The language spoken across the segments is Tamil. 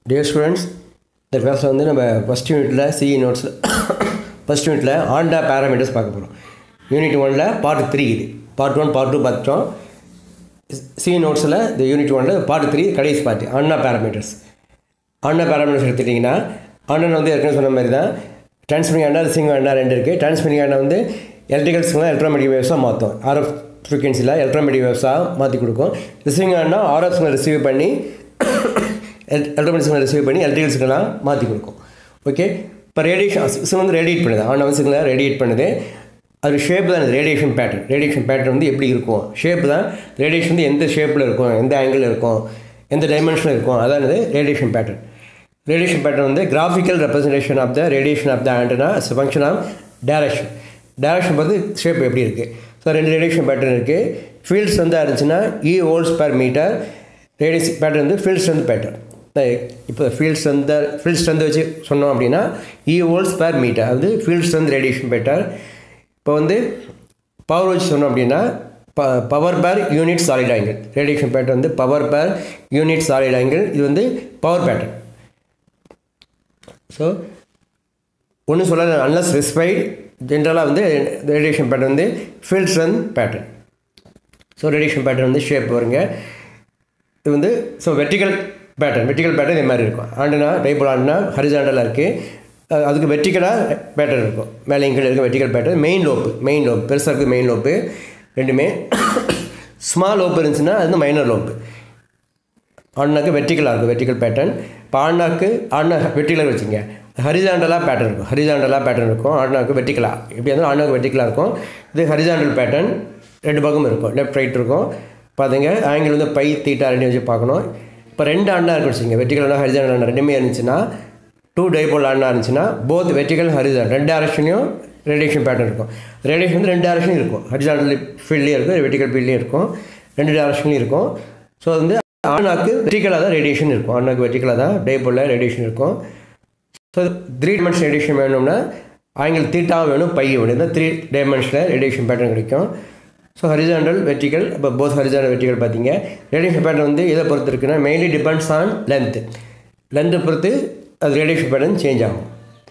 டியர் ஸ்டூடெண்ட்ஸ் இந்த கிளாஸில் வந்து நம்ம ஃபஸ்ட் யூனிட்டில் சிஇ நோட்ஸில் ஃபஸ்ட் யூனிட்டில் ஆண்டா பேராமீட்டர்ஸ் பார்க்க போகிறோம் யூனிட் ஒனில் பார்ட் த்ரீ இது பார்ட் ஒன் பார்ட் டூ பார்த்துட்டோம் சி நோட்ஸில் இந்த யூனிட் ஒனில் பார்ட் த்ரீ கடைசி பார்ட் அண்ணா பேராமீட்டர்ஸ் அண்ணா பேராமீட்டர்ஸ் எடுத்துட்டிங்கன்னா அண்ணன் வந்து ஏற்கனவே சொன்ன மாதிரி தான் டிரான்ஸ்மிட்டிங் அண்ணா ரிசீவிங் அண்ணா ரெண்டு இருக்குது டிரான்ஸ்மிட்டிங் அண்ணா வந்து எலக்ட்ரிக்கல் சிக்னல் எலக்ட்ரோமேட்டிக் வேவ்ஸாக மாற்றும் ஆர்எஃப் ஃப்ரீக்வன்சியில் எலக்ட்ரோமேட்டிக் வேவ்ஸாக மாற்றி கொடுக்கும் ரிசீவிங் அண்ணா ஆர்எஃப் சிக்னல் ரிசீவ் பண்ணி எலக்ட்ரோமேட்டிக் சிக்னல் ரிசீவ் பண்ணி எலக்ட்ரிக்கல் சிக்னலாக மாற்றி கொடுக்கும் ஓகே இப்போ ரேடியேஷன் சிக்னல் வந்து ரேடியேட் பண்ணுது ஆனா வந்து சிக்னலை ரேடியேட் பண்ணுது அது ஷேப் தான் ரேடியேஷன் பேட்டர்ன் ரேடியேஷன் பேட்டர்ன் வந்து எப்படி இருக்கும் ஷேப் தான் ரேடியேஷன் வந்து எந்த ஷேப்பில் இருக்கும் எந்த ஆங்கிளில் இருக்கும் எந்த டைமென்ஷனில் இருக்கும் அதான் இது ரேடியேஷன் பேட்டர்ன் ரேடியேஷன் பேட்டர்ன் வந்து graphical representation of the radiation of the antenna is function of direction direction பார்த்து ஷேப் எப்படி இருக்குது ஸோ ரெண்டு ரேடியேஷன் பேட்டர்ன் இருக்குது ஃபீல்ட்ஸ் வந்து இருந்துச்சுன்னா E volts per meter radius pattern வந்து ஃபீல்ட் ஸ்ட்ரென்த் பேட்டர்ன் இப்போ ஃபீல்ட் ஸ்ட்ரென்த் ஃபீல்ட் ஸ்ட்ரென்த் வச்சு சொன்னோம் அப்படின்னா இ ஹோல்ஸ் பர் மீட்டர் அது ஃபீல்ட் ஸ்ட்ரென்த் ரேடியேஷன் பேட்டர் இப்போ வந்து பவர் வச்சு சொன்னோம் அப்படின்னா ப power per unit solid angle radiation pattern வந்து power per unit solid angle இது வந்து பவர் பேட்டர்ன் ஸோ ஒன்றும் சொல்ல நல்ல ஸ்பெசிஃபைட் ஜென்ரலாக வந்து ரேடியேஷன் பேட்டர்ன் வந்து field strength pattern so radiation pattern வந்து ஷேப் வருங்க இது வந்து so vertical pattern vertical pattern இது மாதிரி இருக்கும் ஆண்டுனா டைபோல் ஆண்டுனா ஹரிசாண்டலாக இருக்குது அதுக்கு வெர்டிக்கலாக பேட்டர்ன் இருக்கும் மேலே கீழே இருக்க vertical pattern main lobe main lobe பெருசாக இருக்குது மெயின் லோப்பு ரெண்டுமே ஸ்மால் லோப்பு இருந்துச்சுன்னா அது வந்து மைனர் லோப்பு ஆண்ணாக்கு வெர்டிக்கலாக இருக்கும் வெர்டிக்கல் பேட்டர்ன் இப்போ ஆண்ணாக்கு ஆண்ணா வெர்டிக்கலாக வச்சுங்க ஹரிசாண்டலாக பேட்டர்ன் இருக்கும் ஹரிசாண்டலாக பேட்டர்ன் இருக்கும் ஆண்ணாக்கு வெர்டிக்கலாக எப்படி இருந்தாலும் ஆண்ணாக்கு வெர்டிக்கலாக இருக்கும் இது ஹரிசாண்டல் பேட்டர்ன் ரெண்டு பக்கமும் இருக்கும் லெஃப்ட் ரைட் இருக்கும் பார்த்துங்க ஆங்கிள் வந்து பை தீட்டா ரெண்டு வச்சு பார்க்கணும் இப்போ ரெண்டு அண்ணா இருக்கு வச்சுங்க வெர்டிக்கல் அண்ணா ஹரிசாண்டல் அண்ணா ரெண்டுமே இருந்துச்சுன்னா டூ டைபோல் அண்ணா இருந்துச்சுன்னா போத் வெர்டிக்கல் ஹரிசான் ரெண்டு டேரக்ஷனையும் ரேடியேஷன் பேட்டர்ன் இருக்கும் ரேடியேஷன் வந்து ரெண்டு டேரக்ஷனும் இருக்கும் ஹரிசாண்டல் ஃபீல்ட்லேயும் இருக்கும் வெர்டிக்கல் ஃபீல்ட்லேயும் இருக்கும் ரெண்டு டேரக்ஷன்லையும் இருக்கும் ஸோ வந்து ஆனாக்கு வெர்டிக்கலாக தான் ரேடியேஷன் இருக்கும் ஆனாக்கு வெர்டிக்கலாக தான் டைபோலில் ரேடியேஷன் இருக்கும் ஸோ த்ரீ டைமென்ஷன் ரேடியேஷன் வேணும்னா ஆங்கிள் தீட்டாவும் வேணும் பை வேணும் இந்த த்ரீ டைமென்ஷனில் ரேடியேஷன் பேட்டர்ன் கிடைக்கும் ஸோ ஹரிசாண்டல் வெர்டிக்கல் இப்போ போத் ஹரிசாண்டல் வெர்டிக்கல் பார்த்தீங்க ரேடியேஷன் பேட்டர்ன் வந்து எதை பொறுத்து இருக்குன்னா மெயின்லி டிபெண்ட்ஸ் ஆன் லென்த்து லென்த்தை பொறுத்து அது ரேடியேஷன் பேட்டர்ன் சேஞ்ச் ஆகும்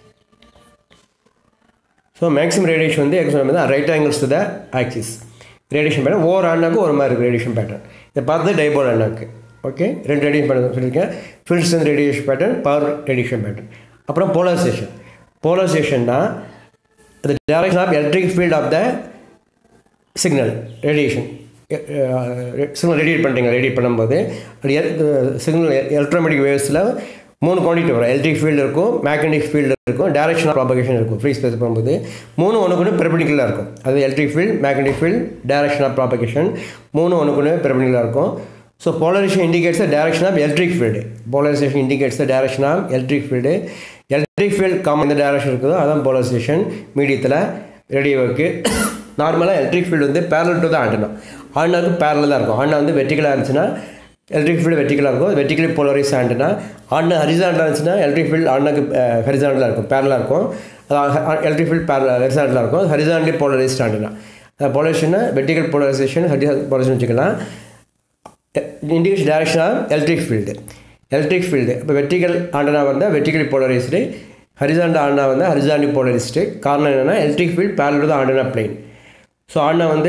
ஸோ மேக்ஸிமம் ரேடியேஷன் வந்து எக்ஸாம் தான் right angles to the axis radiation pattern ஒவ்வொரு ஆண்டாக்கு ஒரு மாதிரி இருக்குது ரேடியேஷன் பேட்டர்ன் இதை பார்த்து டைபோல் ஆண்டாக்கு ஓகே ரெண்டு ரேடியேஷன் பேட்டர்ன் சொல்லியிருக்கேன் field strength radiation pattern power radiation pattern அப்புறம் போலரைசேஷன் போலரைசேஷன்னா the direction of electric field of the signal radiation signal radiate பண்ணுறீங்க ரேடியேட் பண்ணும்போது அது சிக்னல் எலக்ட்ரோமேட்டிக் வேவ்ஸில் மூணு குவான்டிட்டி வரும் எலக்ட்ரிக் ஃபீல்டு இருக்கும் மேக்னெட்டிக் ஃபீல்டு இருக்கும் டேரக்ஷன் ஆஃப் ப்ராபகேஷன் இருக்கும் ஃப்ரீ ஸ்பேஸ் போகும்போது மூணு ஒன்று ஒன்று பெர்பெண்டிகுலராக இருக்கும் அது electric field magnetic field direction of propagation மூணு ஒன்று ஒன்று பெர்பெண்டிகுலராக இருக்கும் so polarization indicates the direction of electric field polarization indicates the direction of electric field electric field common எந்த டேரக்ஷன் இருக்குதோ அதான் போலரைசேஷன் மீடியத்தில் ரேடியோவுக்கு நார்மலாக எலக்ட்ரிக் ஃபீல்டு வந்து பேரல் டு தான் ஆண்டனா ஆண்டாவுக்கு பேரலில் தான் இருக்கும் ஆண்டா வந்து வெர்டிக்கலாக இருந்துச்சுன்னா எலக்ட்ரிக் ஃபீல்டு வெர்டிக்கலாக இருக்கும் வெர்டிக்கலி போலரைஸ் ஆண்டுனா ஆண்டா ஹரிசாண்டலாக இருந்துச்சுன்னா எலக்ட்ரிக் ஃபீல்டு ஆண்டாக்கு ஹரிசாண்டலாக இருக்கும் பேரலாக இருக்கும் அது எலக்ட்ரிக் ஃபீல்டு பேரல ஹரிசாண்டலாக இருக்கும் ஹரிசாண்டலி போலரைஸ்ட் ஆண்டுனா போலரைசேஷன்னா வெர்டிக்கல் போலரைசேஷன் ஹரி போலரைசேஷன் வச்சுக்கலாம் indication direction of electric field electric field இப்போ வெர்டிக்கல் ஆண்டனா வந்தால் வெர்டிக்கலி போலரைஸ்டு ஹரிசாண்டா ஆண்டா வந்தால் ஹரிசாண்டி போலரைஸ்டு காரணம் என்னென்னா எலக்ட்ரிக் ஃபீல்டு பேரல் தான் ஆண்டனா பிளைன் ஸோ ஆண்டா வந்து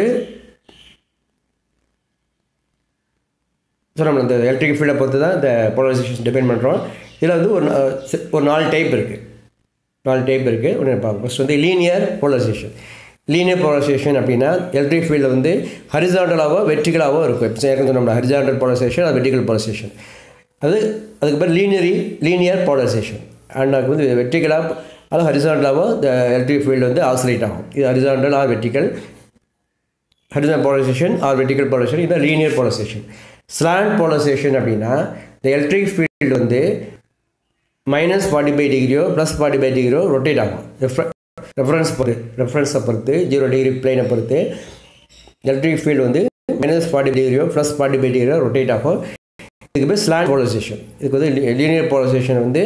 ஸோ நம்ம இந்த எலக்ட்ரிக் ஃபீல்டை பொறுத்து தான் இந்த போலரைசேஷன் டிபெண்ட் பண்ணுறோம் இதில் வந்து ஒரு ஒரு நாலு டைப் இருக்குது நாலு டைப் இருக்குது ஒன்று பார்ப்போம் ஃபஸ்ட் வந்து லீனியர் போலரைசேஷன் லீனியர் போலரைசேஷன் அப்படின்னா எலக்ட்ரிக் ஃபீல்டில் வந்து ஹரிசாண்டலாவோ வெர்டிகலாவோ இருக்கும் இப்போ ஏற்கனவே சொன்னோம்னா ஹரிசாண்டல் போலரைசேஷன் அது வெர்டிகல் போலரைசேஷன் அது அதுக்கு பேர் லீனியரி லீனியர் போலரைசேஷன் அண்ட் அதுக்கு வந்து வெர்டிகலாக அது ஹரிசாண்டலாவோ இந்த எலக்ட்ரிக் ஃபீல்டு வந்து ஆசிலேட் ஆகும் இது horizontal or vertical horizontal polarization or vertical polarization இது லீனியர் போலரைசேஷன் ஸ்லாண்ட் போலரைசேஷன் அப்படின்னா இந்த எலக்ட்ரிக் ஃபீல்டு வந்து மைனஸ் ஃபார்ட்டி ஃபைவ் டிகிரியோ ப்ளஸ் ஃபார்ட்டி ஃபைவ் டிகிரியோ ரொட்டேட் ஆகும் ரெஃபரன்ஸ் பொறுத்து ரெஃபரன்ஸை பொறுத்து ஜீரோ டிகிரி பிளைனை பொறுத்து எலக்ட்ரிக் ஃபீல்டு வந்து மைனஸ் ஃபார்ட்டி டிகிரியோ ப்ளஸ் ஃபார்ட்டி ஃபைவ் டிகிரியோ ரொட்டேட் ஆகும் இதுக்கு பேர் ஸ்லாண்ட் போலரைசேஷன் இதுக்கு வந்து லீனியர் போலரைசேஷன் வந்து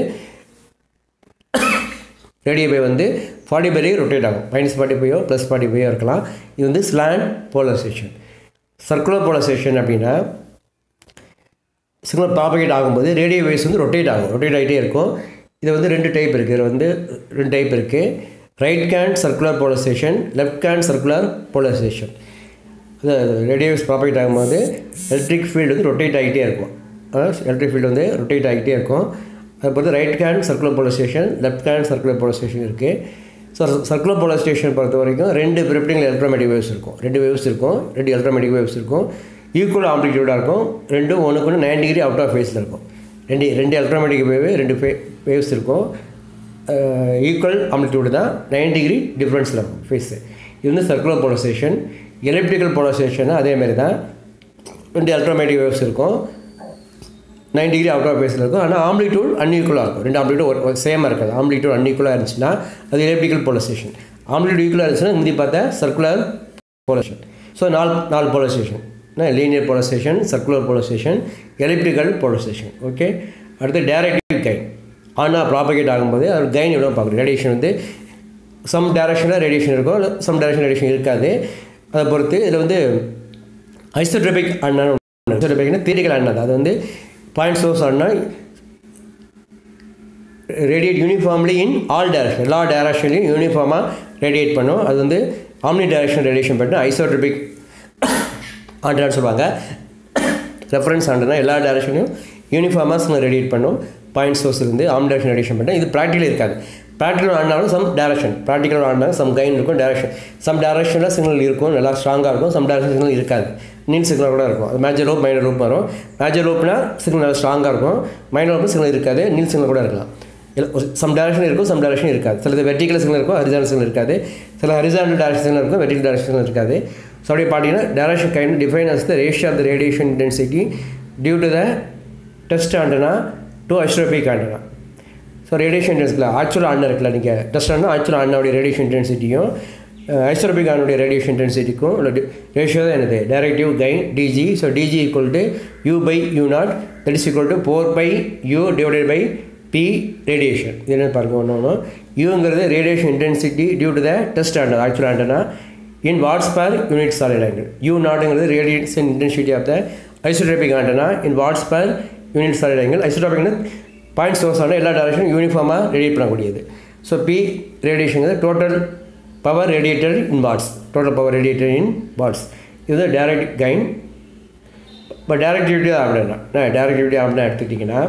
ரேடியோ பை வந்து ஃபார்ட்டி ஃபைவ் ரொட்டேட் ஆகும் மைனஸ் ஃபார்ட்டி ஃபைவோ ப்ளஸ் ஃபார்ட்டி ஃபைவோ இருக்கலாம் இது வந்து ஸ்லாண்ட் போலரைசேஷன் சர்க்குலர் போலரைசேஷன் அப்படின்னா சிக்னல் ப்ராபகேட் ஆகும்போது ரேடியோ வேவ்ஸ் வந்து ரொட்டேட் ஆகும் ரொட்டேட் ஆகிட்டே இருக்கும் இது வந்து ரெண்டு டைப் இருக்குது இதில் வந்து ரெண்டு டைப் இருக்குது right hand circular polarization left hand circular polarization அது ரேடியோ வேவ்ஸ் ப்ராபகேட் ஆகும்போது எலக்ட்ரிக் ஃபீல்டு வந்து ரொட்டேட் ஆகிட்டே இருக்கும் எலக்ட்ரிக் ஃபீல்டு வந்து ரொட்டேட் ஆகிட்டே இருக்கும் அது பொறுத்து right hand circular polarization left hand circular polarization இருக்குது ஸோ சர்க்குலர் போலரைசேஷன் பொறுத்த வரைக்கும் ரெண்டு பிரிப்டிங்கில் எலக்ட்ரோமேட்டிக் வேவ்ஸ் இருக்கும் ரெண்டு வேவ்ஸ் இருக்கும் ரெண்டு எலக்ட்ரோமேட்டிக் வேவ்ஸ் இருக்கும் ஈக்குவல் ஆம்ப்ளிடியூடாக இருக்கும் ரெண்டும் ஒன்றுக்கு ஒன்று நைன் டிகிரி அவுட் ஆஃப் ஃபேஸில் இருக்கும் ரெண்டு ரெண்டு எலக்ட்ரோமேட்டிக் வேவ் ரெண்டு ஃபே வேவ்ஸ் இருக்கும் ஈக்குவல் ஆம்ப்ளிடியூடு தான் நைன் டிகிரி டிஃப்ரென்ஸில் இருக்கும் ஃபேஸு இது வந்து சர்க்குலர் போலரைசேஷன் எலக்ட்ரிக்கல் போலரைசேஷன் அதேமாரி தான் ரெண்டு எலக்ட்ரோமேட்டிக் வேவ்ஸ் இருக்கும் நைன் டிகிரி அவுட் ஆஃப் ஃபேஸில் இருக்கும் ஆனால் ஆம்ப்ளிடியூட் அன்ஈக்குவலாக இருக்கும் ரெண்டு ஆம்ப்ளிடியூட் ஒரு சேமாக இருக்காது ஆம்ப்ளிடியூட் அன்ஈக்குவலாக இருந்துச்சுன்னா அது எலக்ட்ரிக்கல் போலரைசேஷன் ஆம்ப்ளிடியூட் ஈக்குவலாக இருந்துச்சுன்னா முந்தி பார்த்தா சர்க்குலர் போலரைசேஷன் ஸோ நாலு நாலு polarization linear polarization circular polarization electrical polarization okay அடுத்து டைரக்டிவ் கைன் ஆனால் ப்ராபகேட் ஆகும்போது அது கைன் எவ்வளோ பார்க்குறோம் ரேடியேஷன் வந்து சம் டேரக்ஷனில் ரேடியேஷன் இருக்கும் சம் டேரக்ஷன் ரேடியேஷன் இருக்காது அதை பொறுத்து இதில் வந்து ஐசோட்ரோபிக் அண்ணா ஐசோட்ரோபிக்னா தியரிக்கல் அண்ணா அது வந்து பாயிண்ட் சோர்ஸ் அண்ணா radiate uniformly in all direction எல்லா டேரக்ஷன்லையும் யூனிஃபார்மாக ரேடியேட் பண்ணும் அது வந்து ஆம்னி டேரக்ஷன் ரேடியேஷன் பண்ணி ஐசோட்ரோபிக் ஆண்டனான்னு சொல்லுவாங்க ரெஃபரன்ஸ் ஆண்டனா எல்லா டேரக்ஷனையும் யூனிஃபார்மாக சிக்னல் ரேடியேட் பண்ணும் பாயிண்ட் சோர்ஸ் இருந்து ஆம் டேரக்ஷன் ரேடியேஷன் பண்ணால் இது ப்ராக்டிக்கல் இருக்காது ப்ராக்டிக்கல் ஆடினாலும் சம் டேரக்ஷன் ப்ராக்டிக்கல் ஆடினாலும் சம் கைன் இருக்கும் டேரக்ஷன் சம் டேரக்ஷனில் சிக்னல் இருக்கும் நல்லா ஸ்ட்ராங்காக இருக்கும் சம் டேரக்ஷன் சிக்னல் இருக்காது நீல் சிக்னல் கூட இருக்கும் அது மேஜர் லோப் மைனர் லோப் வரும் மேஜர் லோப்னா சிக்னல் நல்லா ஸ்ட்ராங்காக இருக்கும் மைனர் லோப் சிக்னல் இருக்காது நீல் சிக்னல் கூட இருக்கலாம் சம் டேரக்ஷன் இருக்கும் சம் டேரக்ஷன் இருக்காது சிலது வெர்டிக்கல் சிக்னல் இருக்கும் ஹரிசாண்டல் சிக்னல் இருக்காது சில ஹரிசாண்டல் டேரக்ஷன் சிக்னல் இருக்கும் வெர்டிக்கல் டேரக்ஷன் சிக்னல் இருக்காது ஸோ அப்படி பார்த்தீங்கன்னா direction gain define as the ratio of the radiation intensity due to the test antenna to isotropic antenna so radiation இன்டென்சிட்டியில் ஆக்சுவல் ஆண்டா இருக்குல்ல நீங்கள் டெஸ்ட் ஆண்டா ஆக்சுவல் ஆண்டாவுடைய ரேடியேஷன் இன்டென்சிட்டியும் ஐஸ்ட்ரோபிக் ஆனுடைய ரேடியேஷன் இன்டென்சிட்டிக்கும் உள்ள ரேஷியோ தான் என்னது directive gain DG so DG equal to U by U naught that is equal to four pi U divided by P radiation இது என்ன பாருங்க ஒன்று ஒன்று யூங்கிறது radiation intensity due to the test antenna actual antenna in watts per unit solid angle U நாட்டுங்கிறது radiation intensity of the isotropic antenna in watts per unit solid angle ஐசோட்ரோபிக்னு point source ஆனால் எல்லா டேரக்ஷனும் யூனிஃபார்மாக ரேடியேட் பண்ணக்கூடியது so P radiation total power radiated in watts total power radiated in watts இது டைரக்ட் கைன் இப்போ டேரக்டிவிட்டி அப்படின்னா டேரக்டிவிட்டி அப்படின்னா எடுத்துக்கிட்டிங்கன்னா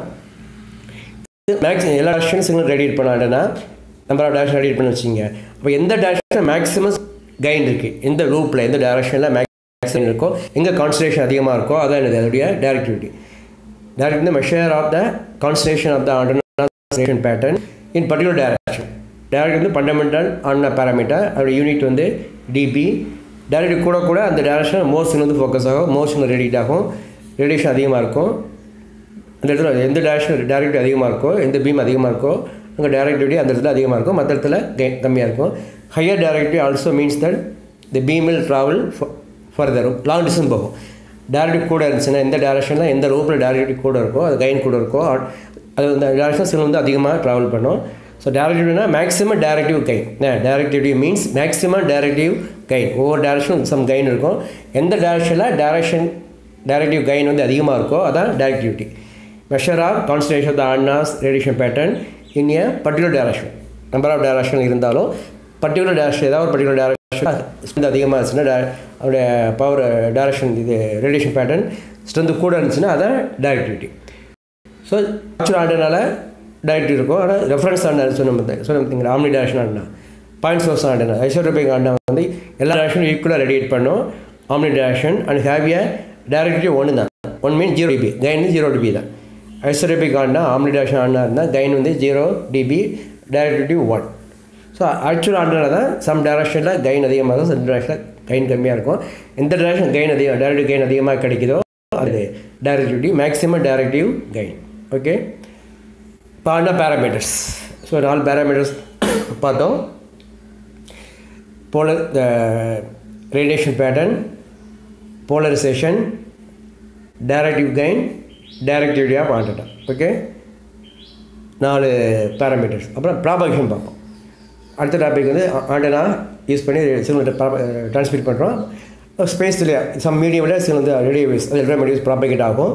மேக்ஸிமம் எல்லா டேரக்ஷனும் சிக்னல் ரேடியேட் பண்ணாண்டனா நம்பர் ஆஃப் டேரக்ஷன் ரேடியேட் பண்ண வச்சிங்க அப்போ எந்த டேரக்ஷன் மேக்ஸிமம் கைன் இருக்குது எந்த லூப்பில் எந்த டேரக்ஷனில் மேக்ஸிமம் இருக்கோ எங்கே கான்சன்ட்ரேஷன் அதிகமாக இருக்கோ அதான் என்னது அதோடைய directivity direct the measure of the concentration of the ஆண்டர்னேஷன் pattern in particular direction direct வந்து ஃபண்டமெண்டல் ஆன பேராமீட்டர் அதோட யூனிட் வந்து டிபி டேரக்ட் கூட கூட அந்த டேரக்ஷன் மோஷன் வந்து ஃபோக்கஸ் ஆகும் மோஷன் ரேடியேட் ஆகும் ரேடியேஷன் அதிகமாக இருக்கும் அந்த இடத்துல எந்த டேரக்ஷன் டேரக்ட் அதிகமாக இருக்கோ எந்த பீம் அதிகமாக இருக்கோ அங்கே டேரக்டிவிட்டி அந்த இடத்துல அதிகமாக இருக்கும் மற்ற இடத்துல கம்மியாக இருக்கும் higher directivity also means that the beam will travel further long distance போகும் டேரக்டிவ் கூட இருந்துச்சுன்னா எந்த டேரக்ஷனில் எந்த ரூப்பில் டேரக்டிவிட்டி கூட இருக்கோ அது கைன் கூட இருக்கோ அது அந்த டேரக்ஷன் சில வந்து அதிகமாக ட்ராவல் பண்ணும் ஸோ டேரக்டிவ்னா maximum directive gain directivity means maximum directive gain ஒவ்வொரு டேரக்ஷனும் சம் கைன் இருக்கும் எந்த டேரக்ஷனில் டேரக்ஷன் டேரக்டிவ் கைன் வந்து அதிகமாக இருக்கோ அதான் directivity measure of concentration of the antenna's radiation pattern in a particular direction number of direction இருந்தாலும் பர்டிகுலர் டேரக்ஷன் ஏதாவது ஒரு பர்டிகுலர் டேரக்ஷன் ஸ்ட்ரென்த் அதிகமாக இருந்துச்சுன்னா டே அவருடைய பவர் டேரக்ஷன் இது ரேடியேஷன் பேட்டர்ன் ஸ்ட்ரென்த்து கூட இருந்துச்சுன்னா அதான் டேரக்டிவிட்டி ஸோ ஆக்சுவல் ஆண்டனால டைரக்ட் இருக்கும் ஆனால் ரெஃபரன்ஸ் ஆண்டர் சொன்ன சொன்ன பார்த்தீங்களா omni direction antenna point source antenna isotropic antenna வந்து எல்லா டேரக்ஷனும் ஈக்குவலாக ரேடியேட் பண்ணும் ஆம்னி டேரக்ஷன் அண்ட் ஹேவிய டேரக்டிவிட்டி ஒன்று தான் one mean zero dB gain zero dB தான் isotropic antenna omni direction antenna இருந்தால் கைன் வந்து zero dB directivity one so actual antenna தான் சம் டேரக்ஷனில் கைன் அதிகமாக இருக்கும் சம் டேரக்ஷனில் கைன் கம்மியாக இருக்கும் எந்த டேரக்ஷன் கைன் அதிகம் டேரக்டிவ் கைன் அதிகமாக கிடைக்குதோ அது directivity maximum directive gain okay இப்போ ஆன பேராமீட்டர்ஸ் ஸோ நாலு பேராமீட்டர்ஸ் பார்த்தோம் போல the radiation pattern polarisation directive gain directivity of antenna okay நாலு பேராமீட்டர்ஸ் அப்புறம் ப்ராபகேஷன் பார்ப்போம் அடுத்த டாபிக் வந்து ஆண்டனா யூஸ் பண்ணி சிக்னல் ட்ரான்ஸ்மிட் பண்ணுறோம் ஸ்பேஸில் சம் மீடியமில் சிக்னல் வந்து ரேடியோ வேவ்ஸ் அது எலக்ட்ரோமேட்டிக்ஸ் ப்ராபகேட் ஆகும்